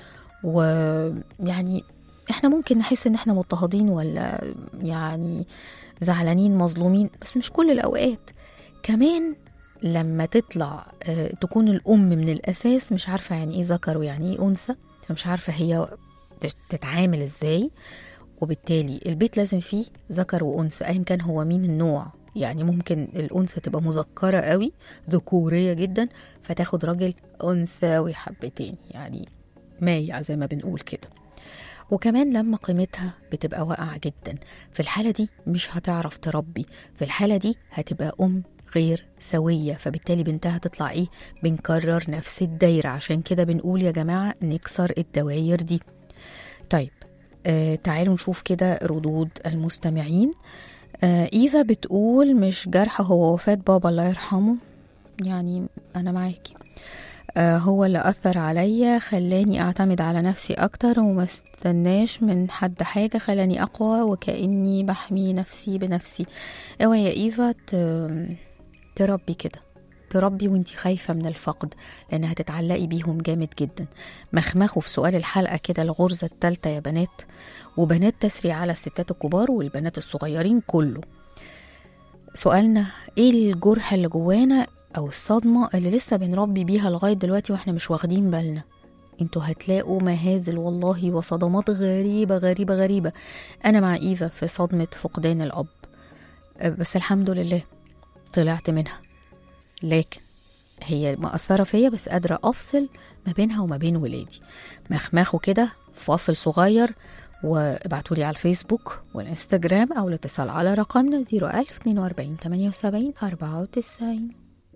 ويعني احنا ممكن نحس ان احنا مضطهدين ولا يعني زعلانين مظلومين بس مش كل الاوقات كمان لما تطلع آه، تكون الام من الاساس مش عارفه يعني ايه ذكر ويعني ايه انثى فمش عارفه هي تت- تتعامل ازاي وبالتالي البيت لازم فيه ذكر وانثى ايا كان هو مين النوع يعني ممكن الانثى تبقى مذكره قوي ذكوريه جدا فتاخد راجل انثوي حبتين يعني مايع زي ما بنقول كده وكمان لما قيمتها بتبقى واقعة جدا في الحالة دي مش هتعرف تربي في الحالة دي هتبقى أم غير سوية فبالتالي بنتها تطلع ايه بنكرر نفس الدايرة عشان كده بنقول يا جماعة نكسر الدواير دي طيب آه تعالوا نشوف كده ردود المستمعين آه إيفا بتقول مش جرح هو وفاة بابا الله يرحمه يعني أنا معاكي آه هو اللي أثر عليا خلاني أعتمد على نفسي أكتر وما استناش من حد حاجة خلاني أقوى وكأني بحمي نفسي بنفسي اوعي يا إيفا ت- تربي كده تربي وانتي خايفة من الفقد لأن هتتعلقي بيهم جامد جدا مخمخوا في سؤال الحلقة كده الغرزة التالتة يا بنات وبنات تسري على الستات الكبار والبنات الصغيرين كله سؤالنا ايه الجرح اللي جوانا او الصدمة اللي لسه بنربي بيها لغاية دلوقتي واحنا مش واخدين بالنا انتوا هتلاقوا مهازل والله وصدمات غريبة غريبة غريبة انا مع ايفا في صدمة فقدان الاب أه، بس الحمد لله طلعت منها لكن هي مأثرة فيا بس قادرة أفصل ما بينها وما بين ولادي مخمخوا كده فاصل صغير وابعتولي على الفيسبوك والانستجرام أو الاتصال على رقمنا 01042 78 94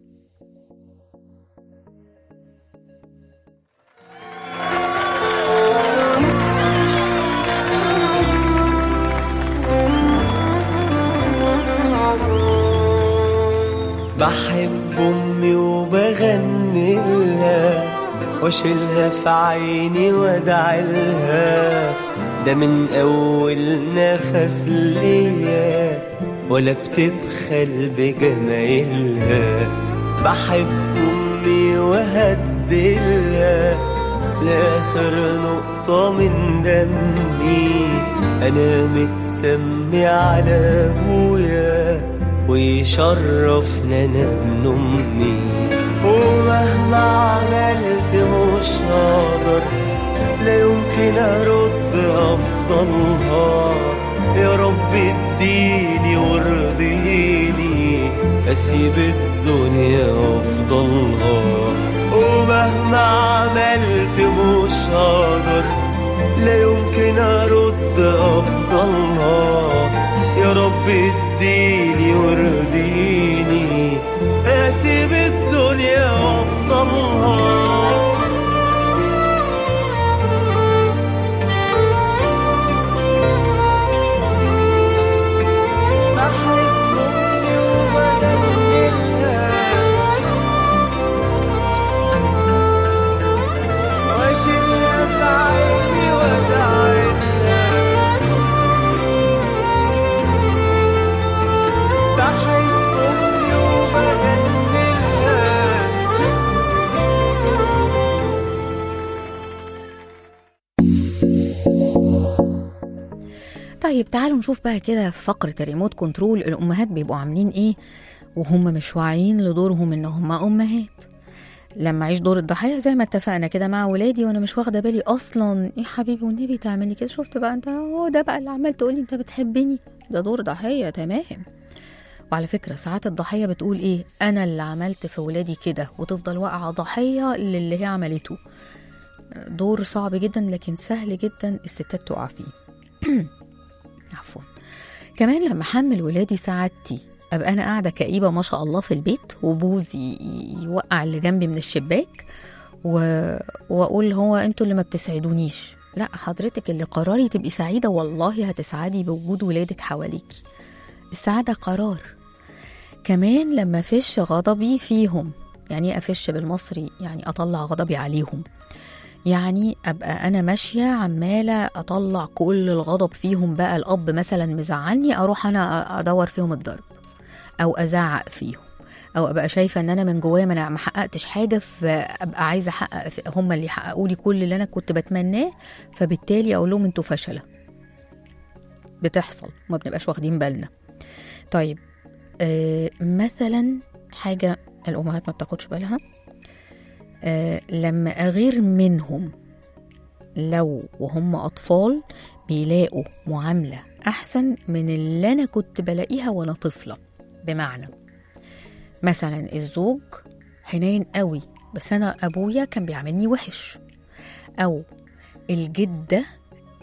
بحب امي وبغني لها واشيلها في عيني وادعي لها ده من اول نفس ليا ولا بتبخل بجمايلها بحب امي وهدلها لاخر نقطة من دمي انا متسمي على ابويا ويشرفنا انا ابن امي ومهما عملت مش هقدر لا يمكن ارد افضلها يا رب اديني وارضيني اسيب الدنيا وافضلها ومهما عملت مش هقدر لا يمكن ارد افضلها يا رب اديني وارضيني اسيب الدنيا وافضلها بحب امي وبغني لها واشيلها في عيني وادعي لها بحب امي وبغني لها طيب تعالوا نشوف بقى كده في فقرة الريموت كنترول الأمهات بيبقوا عاملين إيه وهم مش واعيين لدورهم إن هم أمهات لما أعيش دور الضحية زي ما اتفقنا كده مع ولادي وأنا مش واخدة بالي أصلا إيه حبيبي والنبي تعملي كده شفت بقى أنت هو ده بقى اللي عمال تقولي أنت بتحبني ده دور ضحية تمام وعلى فكرة ساعات الضحية بتقول إيه أنا اللي عملت في ولادي كده وتفضل واقعة ضحية للي هي عملته دور صعب جدا لكن سهل جدا الستات تقع فيه عفوا كمان لما حمل ولادي سعادتي ابقى انا قاعده كئيبه ما شاء الله في البيت وبوزي يوقع اللي جنبي من الشباك و... واقول هو انتوا اللي ما بتسعدونيش لا حضرتك اللي قراري تبقي سعيده والله هتسعدي بوجود ولادك حواليكي السعاده قرار كمان لما افش غضبي فيهم يعني ايه افش بالمصري يعني اطلع غضبي عليهم يعني ابقى انا ماشيه عماله اطلع كل الغضب فيهم بقى الاب مثلا مزعلني اروح انا ادور فيهم الضرب او ازعق فيهم او ابقى شايفه ان انا من جوايا ما انا ما حققتش حاجه فابقى عايزه احقق هم اللي يحققوا لي كل اللي انا كنت بتمناه فبالتالي اقول لهم انتوا فشله بتحصل ما بنبقاش واخدين بالنا طيب آه مثلا حاجه الامهات ما بتاخدش بالها آه لما أغير منهم لو وهم أطفال بيلاقوا معاملة أحسن من اللي أنا كنت بلاقيها وأنا طفلة بمعنى مثلا الزوج حنين قوي بس أنا أبويا كان بيعاملني وحش أو الجدة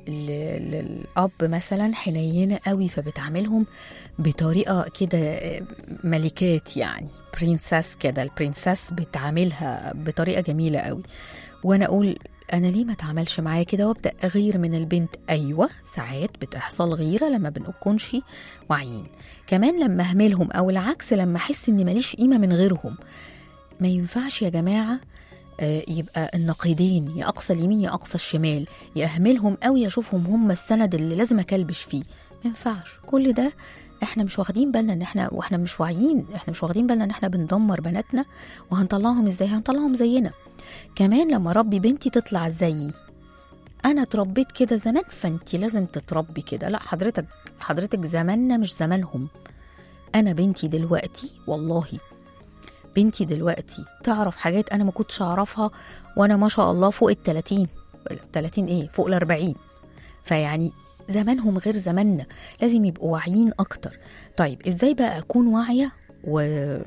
ل- للاب مثلا حنينه قوي فبتعاملهم بطريقه كده آه، ملكات يعني برنسس كده البرنسس بتعاملها بطريقه جميله قوي وانا اقول انا ليه ما اتعاملش معايا كده وابدا اغير من البنت ايوه ساعات بتحصل غيره لما بنكونش واعيين كمان لما اهملهم او العكس لما احس اني ماليش قيمه من غيرهم ما ينفعش يا جماعه آه، يبقى النقيضين يا اقصى اليمين يا اقصى الشمال يا اهملهم قوي اشوفهم هم السند اللي لازم اكلبش فيه ما ينفعش كل ده احنا مش واخدين بالنا ان احنا واحنا مش واعيين احنا مش واخدين بالنا ان احنا بندمر بناتنا وهنطلعهم ازاي هنطلعهم زينا كمان لما ربي بنتي تطلع زيي انا اتربيت كده زمان فانتي لازم تتربي كده لا حضرتك حضرتك زماننا مش زمانهم انا بنتي دلوقتي والله بنتي دلوقتي تعرف حاجات انا ما كنتش اعرفها وانا ما شاء الله فوق ال 30 30 ايه فوق ال 40 فيعني زمانهم غير زماننا لازم يبقوا واعيين اكتر طيب ازاي بقى اكون واعيه و...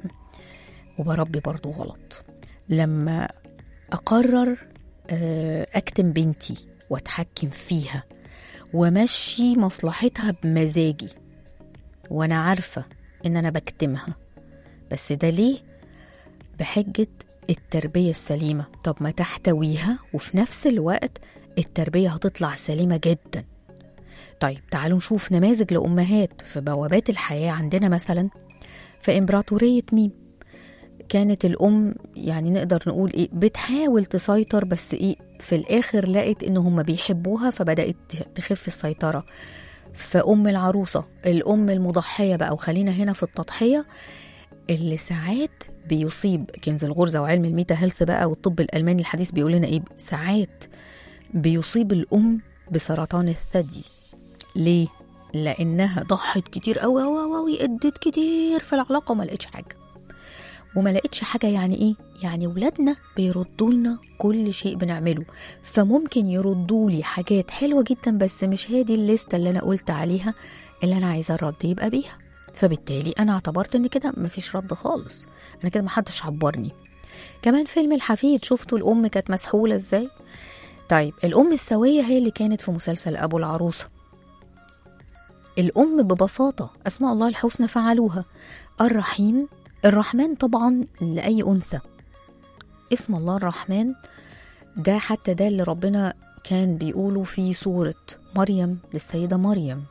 وبربي برضو غلط لما اقرر آه، اكتم بنتي واتحكم فيها وامشي مصلحتها بمزاجي وانا عارفه ان انا بكتمها بس ده ليه بحجه التربيه السليمه طب ما تحتويها وفي نفس الوقت التربيه هتطلع سليمه جدا طيب تعالوا نشوف نماذج لامهات في بوابات الحياه عندنا مثلا في امبراطوريه ميم كانت الام يعني نقدر نقول ايه بتحاول تسيطر بس ايه في الاخر لقت ان هم بيحبوها فبدات تخف السيطره فام العروسه الام المضحيه بقى وخلينا هنا في التضحيه اللي ساعات بيصيب كنز الغرزه وعلم الميتا هيلث بقى والطب الالماني الحديث بيقول لنا ايه ساعات بيصيب الام بسرطان الثدي ليه لانها ضحت كتير قوي قوي قوي ادت كتير في العلاقه وما لقتش حاجه وما لقيتش حاجه يعني ايه يعني ولادنا بيردوا لنا كل شيء بنعمله فممكن يردوا لي حاجات حلوه جدا بس مش هي دي الليسته اللي انا قلت عليها اللي انا عايزه الرد يبقى بيها فبالتالي انا اعتبرت ان كده مفيش رد خالص انا كده محدش عبرني كمان فيلم الحفيد شفتوا الام كانت مسحوله ازاي طيب الام السويه هي اللي كانت في مسلسل ابو العروسه الام ببساطه اسماء الله الحسنى فعلوها الرحيم الرحمن طبعا لاي انثى اسم الله الرحمن ده حتى ده اللي ربنا كان بيقوله في سوره مريم للسيده مريم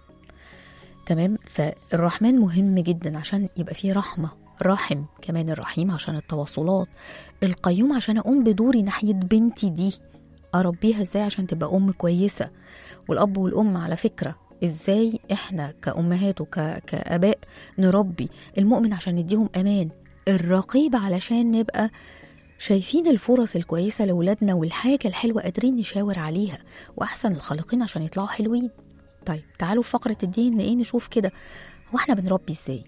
تمام فالرحمن مهم جدا عشان يبقى فيه رحمه رحم كمان الرحيم عشان التواصلات القيوم عشان اقوم بدوري ناحيه بنتي دي اربيها ازاي عشان تبقى ام كويسه والاب والام على فكره ازاي احنا كامهات وكاباء نربي المؤمن عشان نديهم امان الرقيب علشان نبقى شايفين الفرص الكويسه لاولادنا والحاجه الحلوه قادرين نشاور عليها واحسن الخالقين عشان يطلعوا حلوين طيب تعالوا في فقره الدين ايه نشوف كده هو احنا بنربي ازاي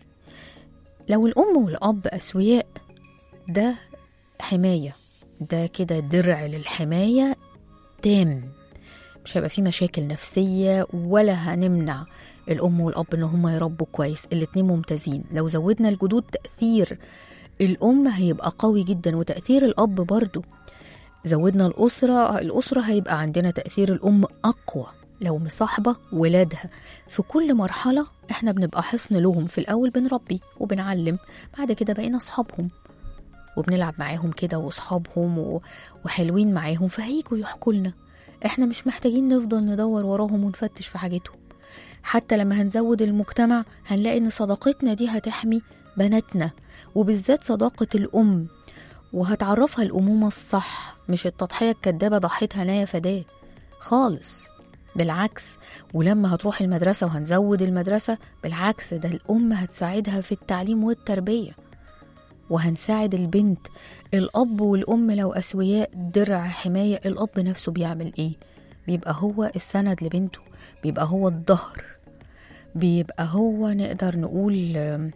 لو الام والاب اسوياء ده حمايه ده كده درع للحمايه تام مش هيبقى فيه مشاكل نفسية ولا هنمنع الأم والأب إن هما يربوا كويس الاتنين ممتازين لو زودنا الجدود تأثير الأم هيبقى قوي جدا وتأثير الأب برضو زودنا الأسرة الأسرة هيبقى عندنا تأثير الأم أقوى لو مصاحبة ولادها في كل مرحلة احنا بنبقى حصن لهم في الأول بنربي وبنعلم بعد كده بقينا أصحابهم وبنلعب معاهم كده وأصحابهم و- وحلوين معاهم فهيجوا يحكوا لنا احنا مش محتاجين نفضل ندور وراهم ونفتش في حاجتهم حتى لما هنزود المجتمع هنلاقي ان صداقتنا دي هتحمي بناتنا وبالذات صداقة الأم وهتعرفها الأمومة الصح مش التضحية الكدابة ضحيتها نايا فداه خالص بالعكس ولما هتروح المدرسة وهنزود المدرسة بالعكس ده الأم هتساعدها في التعليم والتربية وهنساعد البنت الأب والأم لو أسوياء درع حماية الأب نفسه بيعمل إيه؟ بيبقى هو السند لبنته بيبقى هو الظهر بيبقى هو نقدر نقول آم،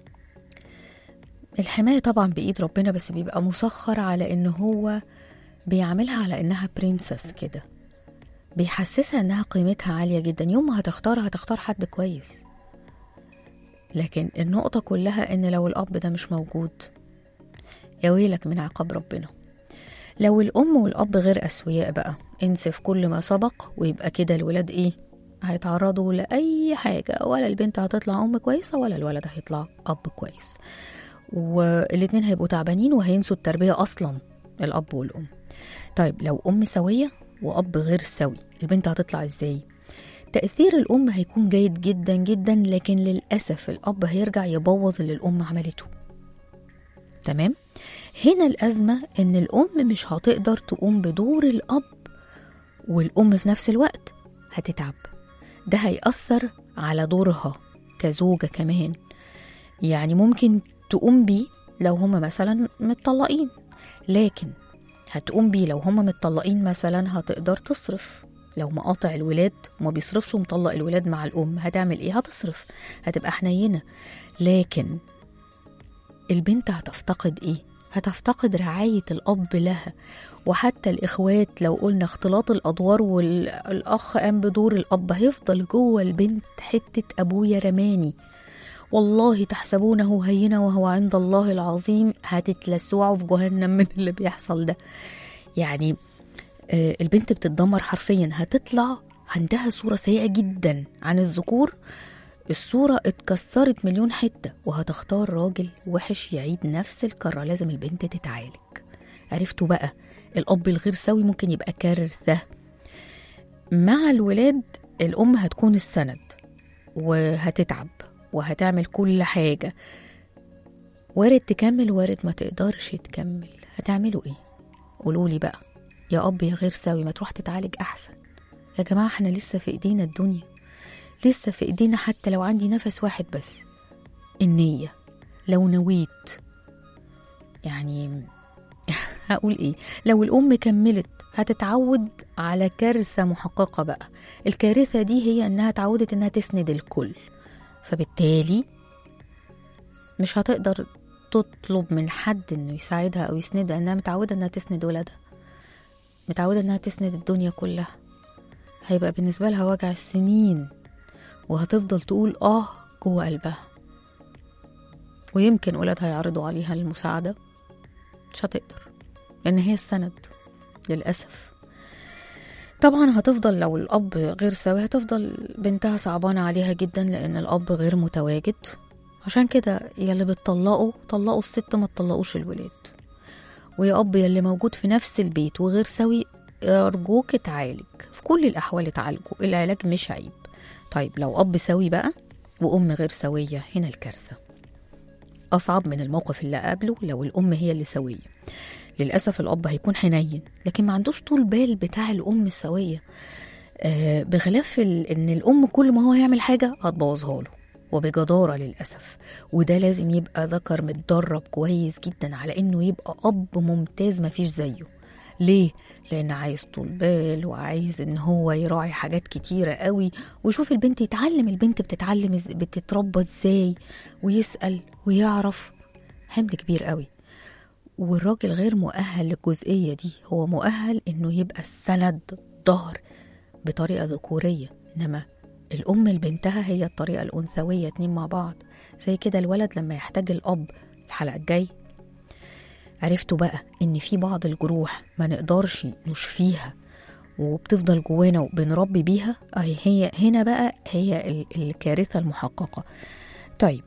الحماية طبعا بإيد ربنا بس بيبقى مسخر على إن هو بيعملها على إنها برنسس كده بيحسسها إنها قيمتها عالية جدا يوم ما هتختار هتختار حد كويس لكن النقطة كلها إن لو الأب ده مش موجود يا ويلك من عقاب ربنا لو الأم والأب غير أسوياء بقى انسف كل ما سبق ويبقى كده الولاد إيه هيتعرضوا لأي حاجة ولا البنت هتطلع أم كويسة ولا الولد هيطلع أب كويس والاتنين هيبقوا تعبانين وهينسوا التربية أصلا الأب والأم طيب لو أم سوية وأب غير سوي البنت هتطلع إزاي؟ تأثير الأم هيكون جيد جدا جدا لكن للأسف الأب هيرجع يبوظ اللي الأم عملته تمام؟ هنا الأزمة إن الأم مش هتقدر تقوم بدور الأب والأم في نفس الوقت هتتعب ده هيأثر على دورها كزوجة كمان يعني ممكن تقوم بيه لو هما مثلا متطلقين لكن هتقوم بيه لو هما متطلقين مثلا هتقدر تصرف لو مقاطع الولاد وما بيصرفش ومطلق الولاد مع الأم هتعمل إيه؟ هتصرف هتبقى حنينة لكن البنت هتفتقد إيه؟ هتفتقد رعاية الأب لها وحتى الإخوات لو قلنا اختلاط الأدوار والأخ قام بدور الأب هيفضل جوه البنت حتة أبويا رماني والله تحسبونه هينا وهو عند الله العظيم هتتلسعوا في جهنم من اللي بيحصل ده يعني آه، البنت بتتدمر حرفيا هتطلع عندها صورة سيئة جدا عن الذكور الصورة اتكسرت مليون حتة وهتختار راجل وحش يعيد نفس الكرة لازم البنت تتعالج عرفتوا بقى الأب الغير سوي ممكن يبقى كارثة مع الولاد الأم هتكون السند وهتتعب وهتعمل كل حاجة وارد تكمل وارد ما تقدرش تكمل هتعملوا ايه قولولي بقى يا أب يا غير سوي ما تروح تتعالج أحسن يا جماعة احنا لسه في ايدينا الدنيا لسه في ايدينا حتى لو عندي نفس واحد بس النية لو نويت يعني هقول ايه لو الأم كملت هتتعود على كارثة محققة بقى الكارثة دي هي انها اتعودت انها تسند الكل فبالتالي مش هتقدر تطلب من حد انه يساعدها او يسندها انها متعودة انها تسند ولادها متعودة انها تسند الدنيا كلها هيبقى بالنسبة لها وجع السنين وهتفضل تقول اه جوه قلبها ويمكن ولادها يعرضوا عليها المساعدة مش هتقدر لأن هي السند للأسف طبعا هتفضل لو الأب غير سوي هتفضل بنتها صعبانة عليها جدا لأن الأب غير متواجد عشان كده يا اللي بتطلقوا طلقوا الست ما تطلقوش الولاد ويا أب يا اللي موجود في نفس البيت وغير سوي أرجوك اتعالج في كل الأحوال اتعالجوا العلاج مش عيب طيب لو أب سوي بقى وأم غير سوية هنا الكارثة أصعب من الموقف اللي قبله لو الأم هي اللي سوية للأسف الأب هيكون حنين لكن ما عندوش طول بال بتاع الأم السوية آه بخلاف ال- إن الأم كل ما هو يعمل حاجة هتبوظها له وبجدارة للأسف وده لازم يبقى ذكر متدرب كويس جدا على إنه يبقى أب ممتاز مفيش زيه ليه؟ لأن عايز طول بال وعايز إن هو يراعي حاجات كتيرة قوي ويشوف البنت يتعلم البنت بتتعلم إز- بتتربى إزاي ويسأل ويعرف حمل كبير قوي والراجل غير مؤهل للجزئية دي هو مؤهل إنه يبقى السند ظهر بطريقة ذكورية إنما الأم لبنتها هي الطريقة الأنثوية اتنين مع بعض زي كده الولد لما يحتاج الأب الحلقة الجاي عرفتوا بقى إن في بعض الجروح ما نقدرش نشفيها وبتفضل جوانا وبنربي بيها أهي هي هنا بقى هي ال- الكارثة المحققة طيب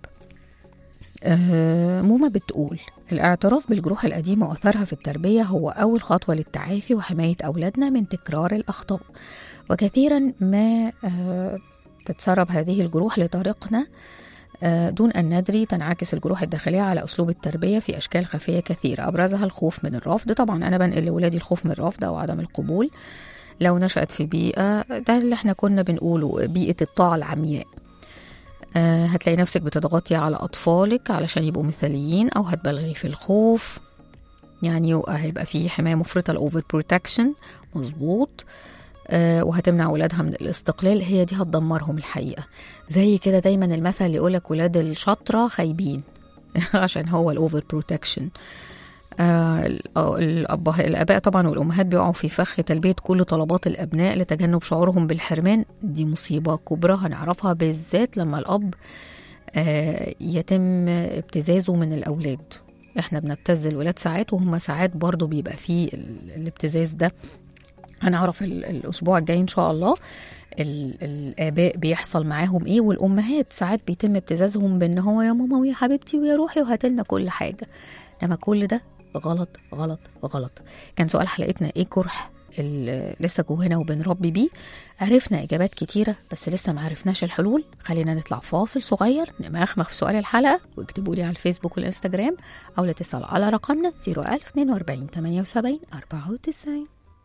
آه، موما بتقول الاعتراف بالجروح القديمة وأثرها في التربية هو أول خطوة للتعافي وحماية أولادنا من تكرار الأخطاء وكثيرا ما آه، تتسرب هذه الجروح لطريقنا آه، دون أن ندري تنعكس الجروح الداخلية على أسلوب التربية في أشكال خفية كثيرة أبرزها الخوف من الرفض طبعا أنا بنقل لولادي الخوف من الرفض أو عدم القبول لو نشأت في بيئة ده اللي احنا كنا بنقوله بيئة الطاعة العمياء آه، هتلاقي نفسك بتضغطي على أطفالك علشان يبقوا مثاليين أو هتبالغي في الخوف يعني هيبقى في حماية مفرطة الأوفر بروتكشن مظبوط آه، وهتمنع ولادها من الاستقلال هي دي هتدمرهم الحقيقة زي كده دايما المثل اللي يقولك ولاد الشاطرة خايبين عشان هو الأوفر بروتكشن آه، الأبه- الآباء طبعا والأمهات بيقعوا في فخ تلبية كل طلبات الأبناء لتجنب شعورهم بالحرمان دي مصيبة كبرى هنعرفها بالذات لما الأب آه، يتم ابتزازه من الأولاد احنا بنبتز الولاد ساعات وهم ساعات برضو بيبقى فيه ال- الابتزاز ده هنعرف ال- الاسبوع الجاي ان شاء الله ال- الاباء بيحصل معاهم ايه والامهات ساعات بيتم ابتزازهم بان هو يا ماما ويا حبيبتي ويا روحي وهاتلنا كل حاجه انما كل ده غلط غلط غلط كان سؤال حلقتنا ايه كرح اللي لسه جوانا وبنربي بيه عرفنا اجابات كتيره بس لسه ما عرفناش الحلول خلينا نطلع فاصل صغير نمخمخ في سؤال الحلقه واكتبوا لي على الفيسبوك والانستجرام او لا تسالوا على رقمنا 01042 78 94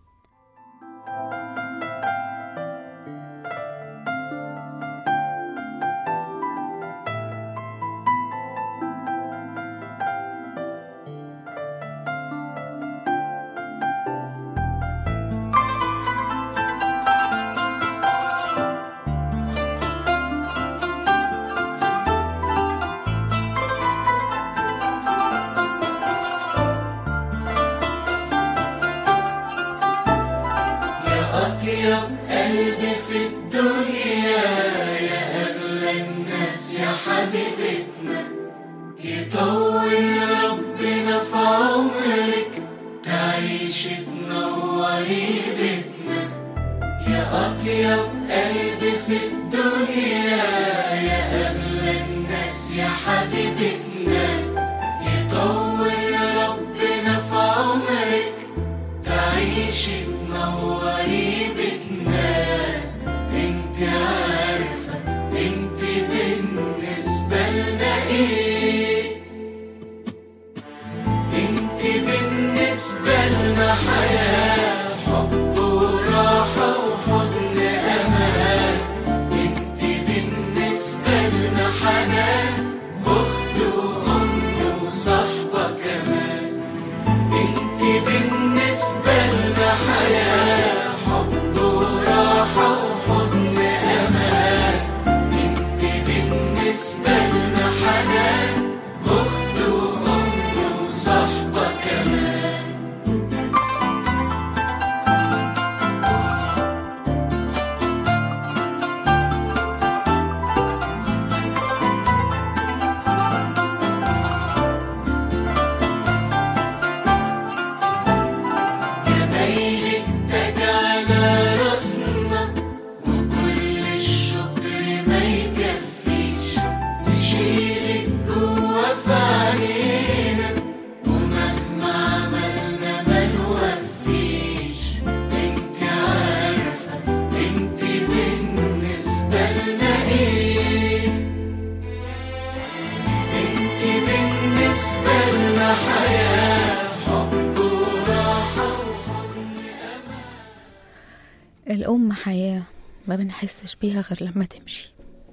الأم حياة ما بنحسش بيها غير لما تمشي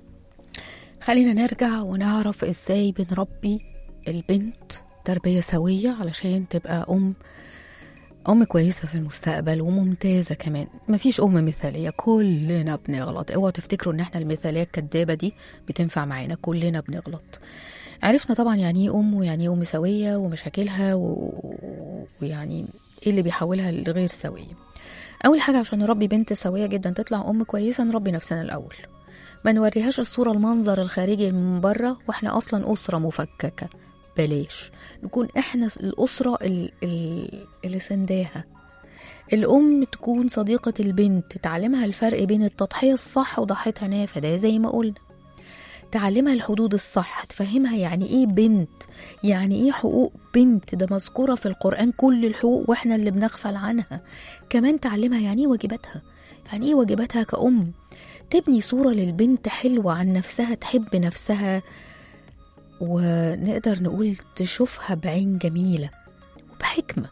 خلينا نرجع ونعرف ازاي بنربي البنت تربية سوية علشان تبقى أم أم كويسة في المستقبل وممتازة كمان مفيش أم مثالية كلنا بنغلط اوعوا تفتكروا إن احنا المثالية الكدابة دي بتنفع معانا كلنا بنغلط عرفنا طبعا يعني ايه أم ويعني ايه أم سوية ومشاكلها و- ويعني ايه اللي بيحولها لغير سوية أول حاجة عشان نربي بنت سوية جدا تطلع أم كويسة نربي نفسنا الأول ما نوريهاش الصورة المنظر الخارجي من بره واحنا أصلا أسرة مفككة بلاش نكون احنا الأسرة ال- ال- اللي سنداها الأم تكون صديقة البنت تعلمها الفرق بين التضحية الصح وضحيتها نافذة زي ما قلنا تعلمها الحدود الصح تفهمها يعني ايه بنت يعني ايه حقوق بنت ده مذكورة في القرآن كل الحقوق واحنا اللي بنغفل عنها كمان تعلمها يعني ايه واجباتها يعني ايه واجباتها كأم تبني صورة للبنت حلوة عن نفسها تحب نفسها ونقدر نقول تشوفها بعين جميلة وبحكمة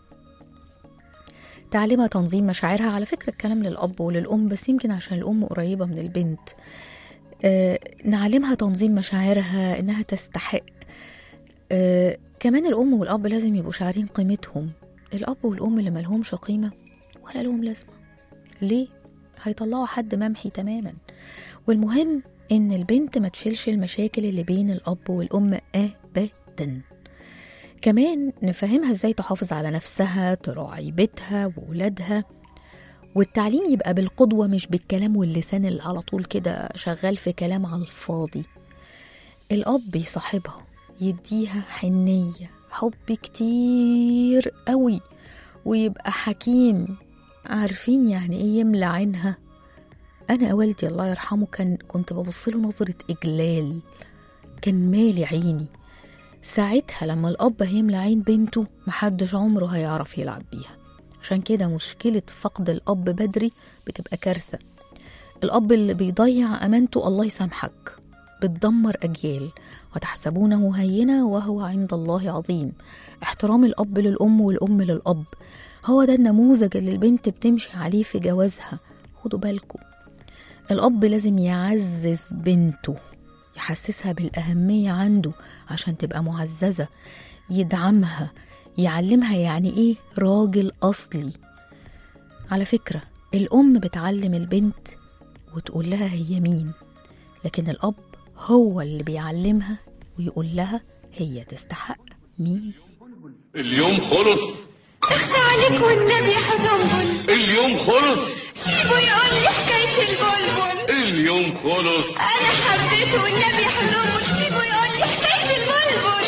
تعلمها تنظيم مشاعرها على فكرة الكلام للأب وللأم بس يمكن عشان الأم قريبة من البنت آه، نعلمها تنظيم مشاعرها إنها تستحق آه، كمان الأم والأب لازم يبقوا شاعرين قيمتهم الأب والأم اللي ملهمش قيمة ولا لهم لازمة ليه؟ هيطلعوا حد ممحي تماما والمهم إن البنت ما تشيلش المشاكل اللي بين الأب والأم أبدا كمان نفهمها ازاي تحافظ على نفسها تراعي بيتها وولادها والتعليم يبقى بالقدوة مش بالكلام واللسان اللي على طول كده شغال في كلام على الفاضي الأب يصاحبها يديها حنية حب كتير قوي ويبقى حكيم عارفين يعني ايه يملى عينها انا والدي الله يرحمه كان كنت ببص له نظره اجلال كان مالي عيني ساعتها لما الاب هيملى عين بنته محدش عمره هيعرف يلعب بيها عشان كده مشكله فقد الاب بدري بتبقى كارثه الاب اللي بيضيع امانته الله يسامحك بتدمر اجيال وتحسبونه هينا وهو عند الله عظيم احترام الاب للام والام للاب هو ده النموذج اللي البنت بتمشي عليه في جوازها خدوا بالكم الأب لازم يعزز بنته يحسسها بالأهمية عنده عشان تبقى معززة يدعمها يعلمها يعني إيه راجل أصلي على فكرة الأم بتعلم البنت وتقول لها هي مين لكن الأب هو اللي بيعلمها ويقول لها هي تستحق مين اليوم خلص اخفى عليك والنبي يا حزنبل اليوم خلص سيبه يقول لي حكاية البلبل اليوم خلص أنا حبيته والنبي يا حزنبل سيبه يقول لي حكاية البلبل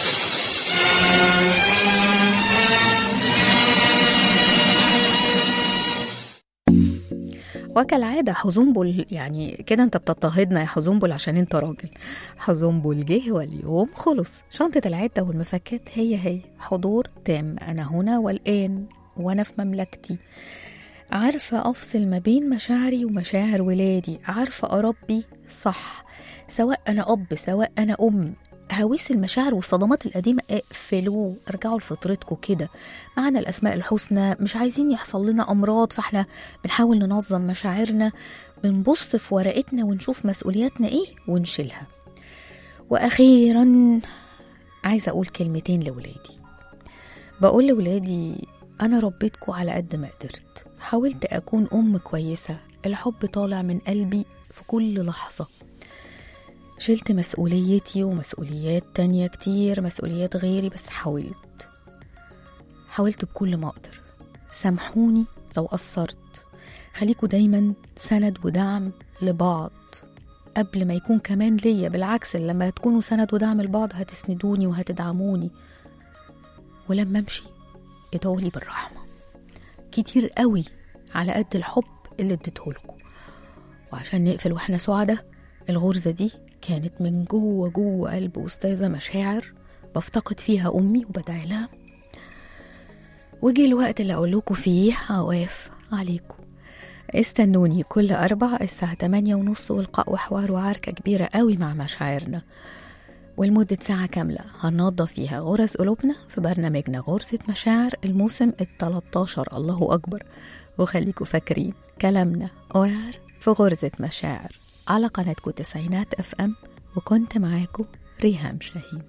وكالعادة حزنبل يعني كده انت بتضطهدنا يا حزنبل عشان انت راجل حزنبل جه واليوم خلص شنطة العدة والمفكات هي هي حضور تام أنا هنا والآن وأنا في مملكتي عارفة أفصل ما بين مشاعري ومشاعر ولادي عارفة أربي صح سواء أنا أب سواء أنا أم هويس المشاعر والصدمات القديمة اقفلوه ارجعوا لفطرتكم كده معنا الأسماء الحسنى مش عايزين يحصل لنا أمراض فاحنا بنحاول ننظم مشاعرنا بنبص في ورقتنا ونشوف مسؤولياتنا ايه ونشيلها وأخيرا عايزة أقول كلمتين لولادي بقول لولادي أنا ربيتكم على قد ما قدرت حاولت أكون أم كويسة الحب طالع من قلبي في كل لحظة شلت مسؤوليتي ومسؤوليات تانية كتير مسؤوليات غيري بس حاولت حاولت بكل ما أقدر سامحوني لو قصرت خليكوا دايما سند ودعم لبعض قبل ما يكون كمان ليا بالعكس لما تكونوا سند ودعم لبعض هتسندوني وهتدعموني ولما امشي ادعولي بالرحمة كتير قوي على قد الحب اللي اديتهولكوا وعشان نقفل واحنا سعداء الغرزة دي كانت من جوه جوه قلب أستاذة مشاعر بفتقد فيها أمي وبدعي لها وجي الوقت اللي أقول لكم فيه عواف عليكم استنوني كل أربع الساعة 8 ونص والقاء وحوار وعركة كبيرة قوي مع مشاعرنا ولمدة ساعة كاملة هننظف فيها غرز قلوبنا في برنامجنا غرزة مشاعر الموسم ال 13 الله أكبر وخليكوا فاكرين كلامنا وعر في غرزة مشاعر على قناتكم تسعينات اف ام وكنت معاكم ريهام شاهين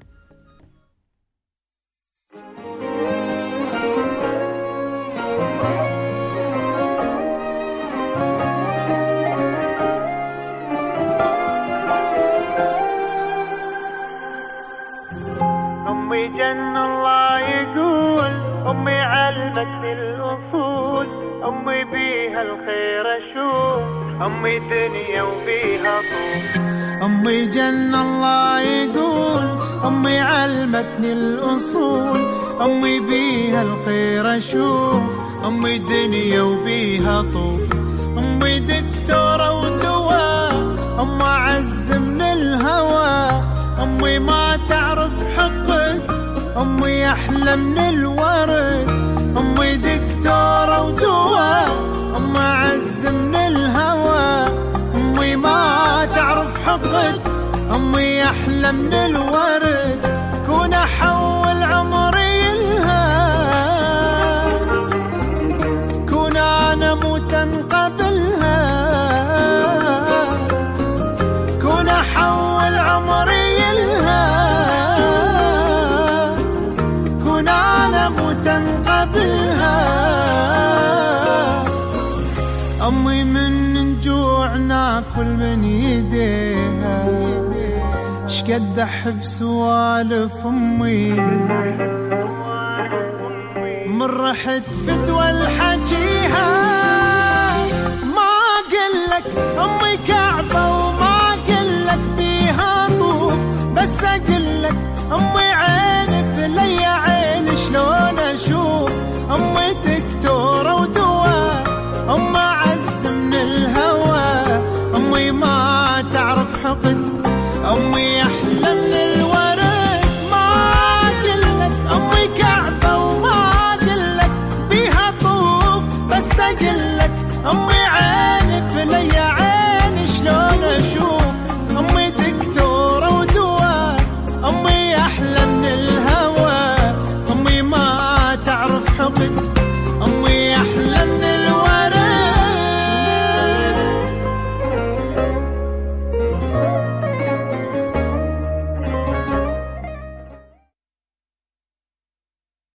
أمي جن الله يقول أمي علمتني الأصول أمي بيها الخير أشوف أمي دنيا وبيها طول أمي جن الله يقول أمي علمتني الأصول أمي بيها الخير أشوف أمي دنيا وبيها طوف أمي دكتورة ودواء أم أعز من الهوى أمي ما تعرف حقك أمي أحلى من الورد أمي دكتورة ودواء أم أعز من الهوى أمي ما تعرف حقك أمي أحلى من الورد كون أحول عمري لها كون أنا موتا قبلها كون أحول عمري لها كون أنا موتا قبلها أمي من جوع ناكل من يديها شقد أحب سوالف أمي من رحت فتوى الحجيها ما أقول لك أمي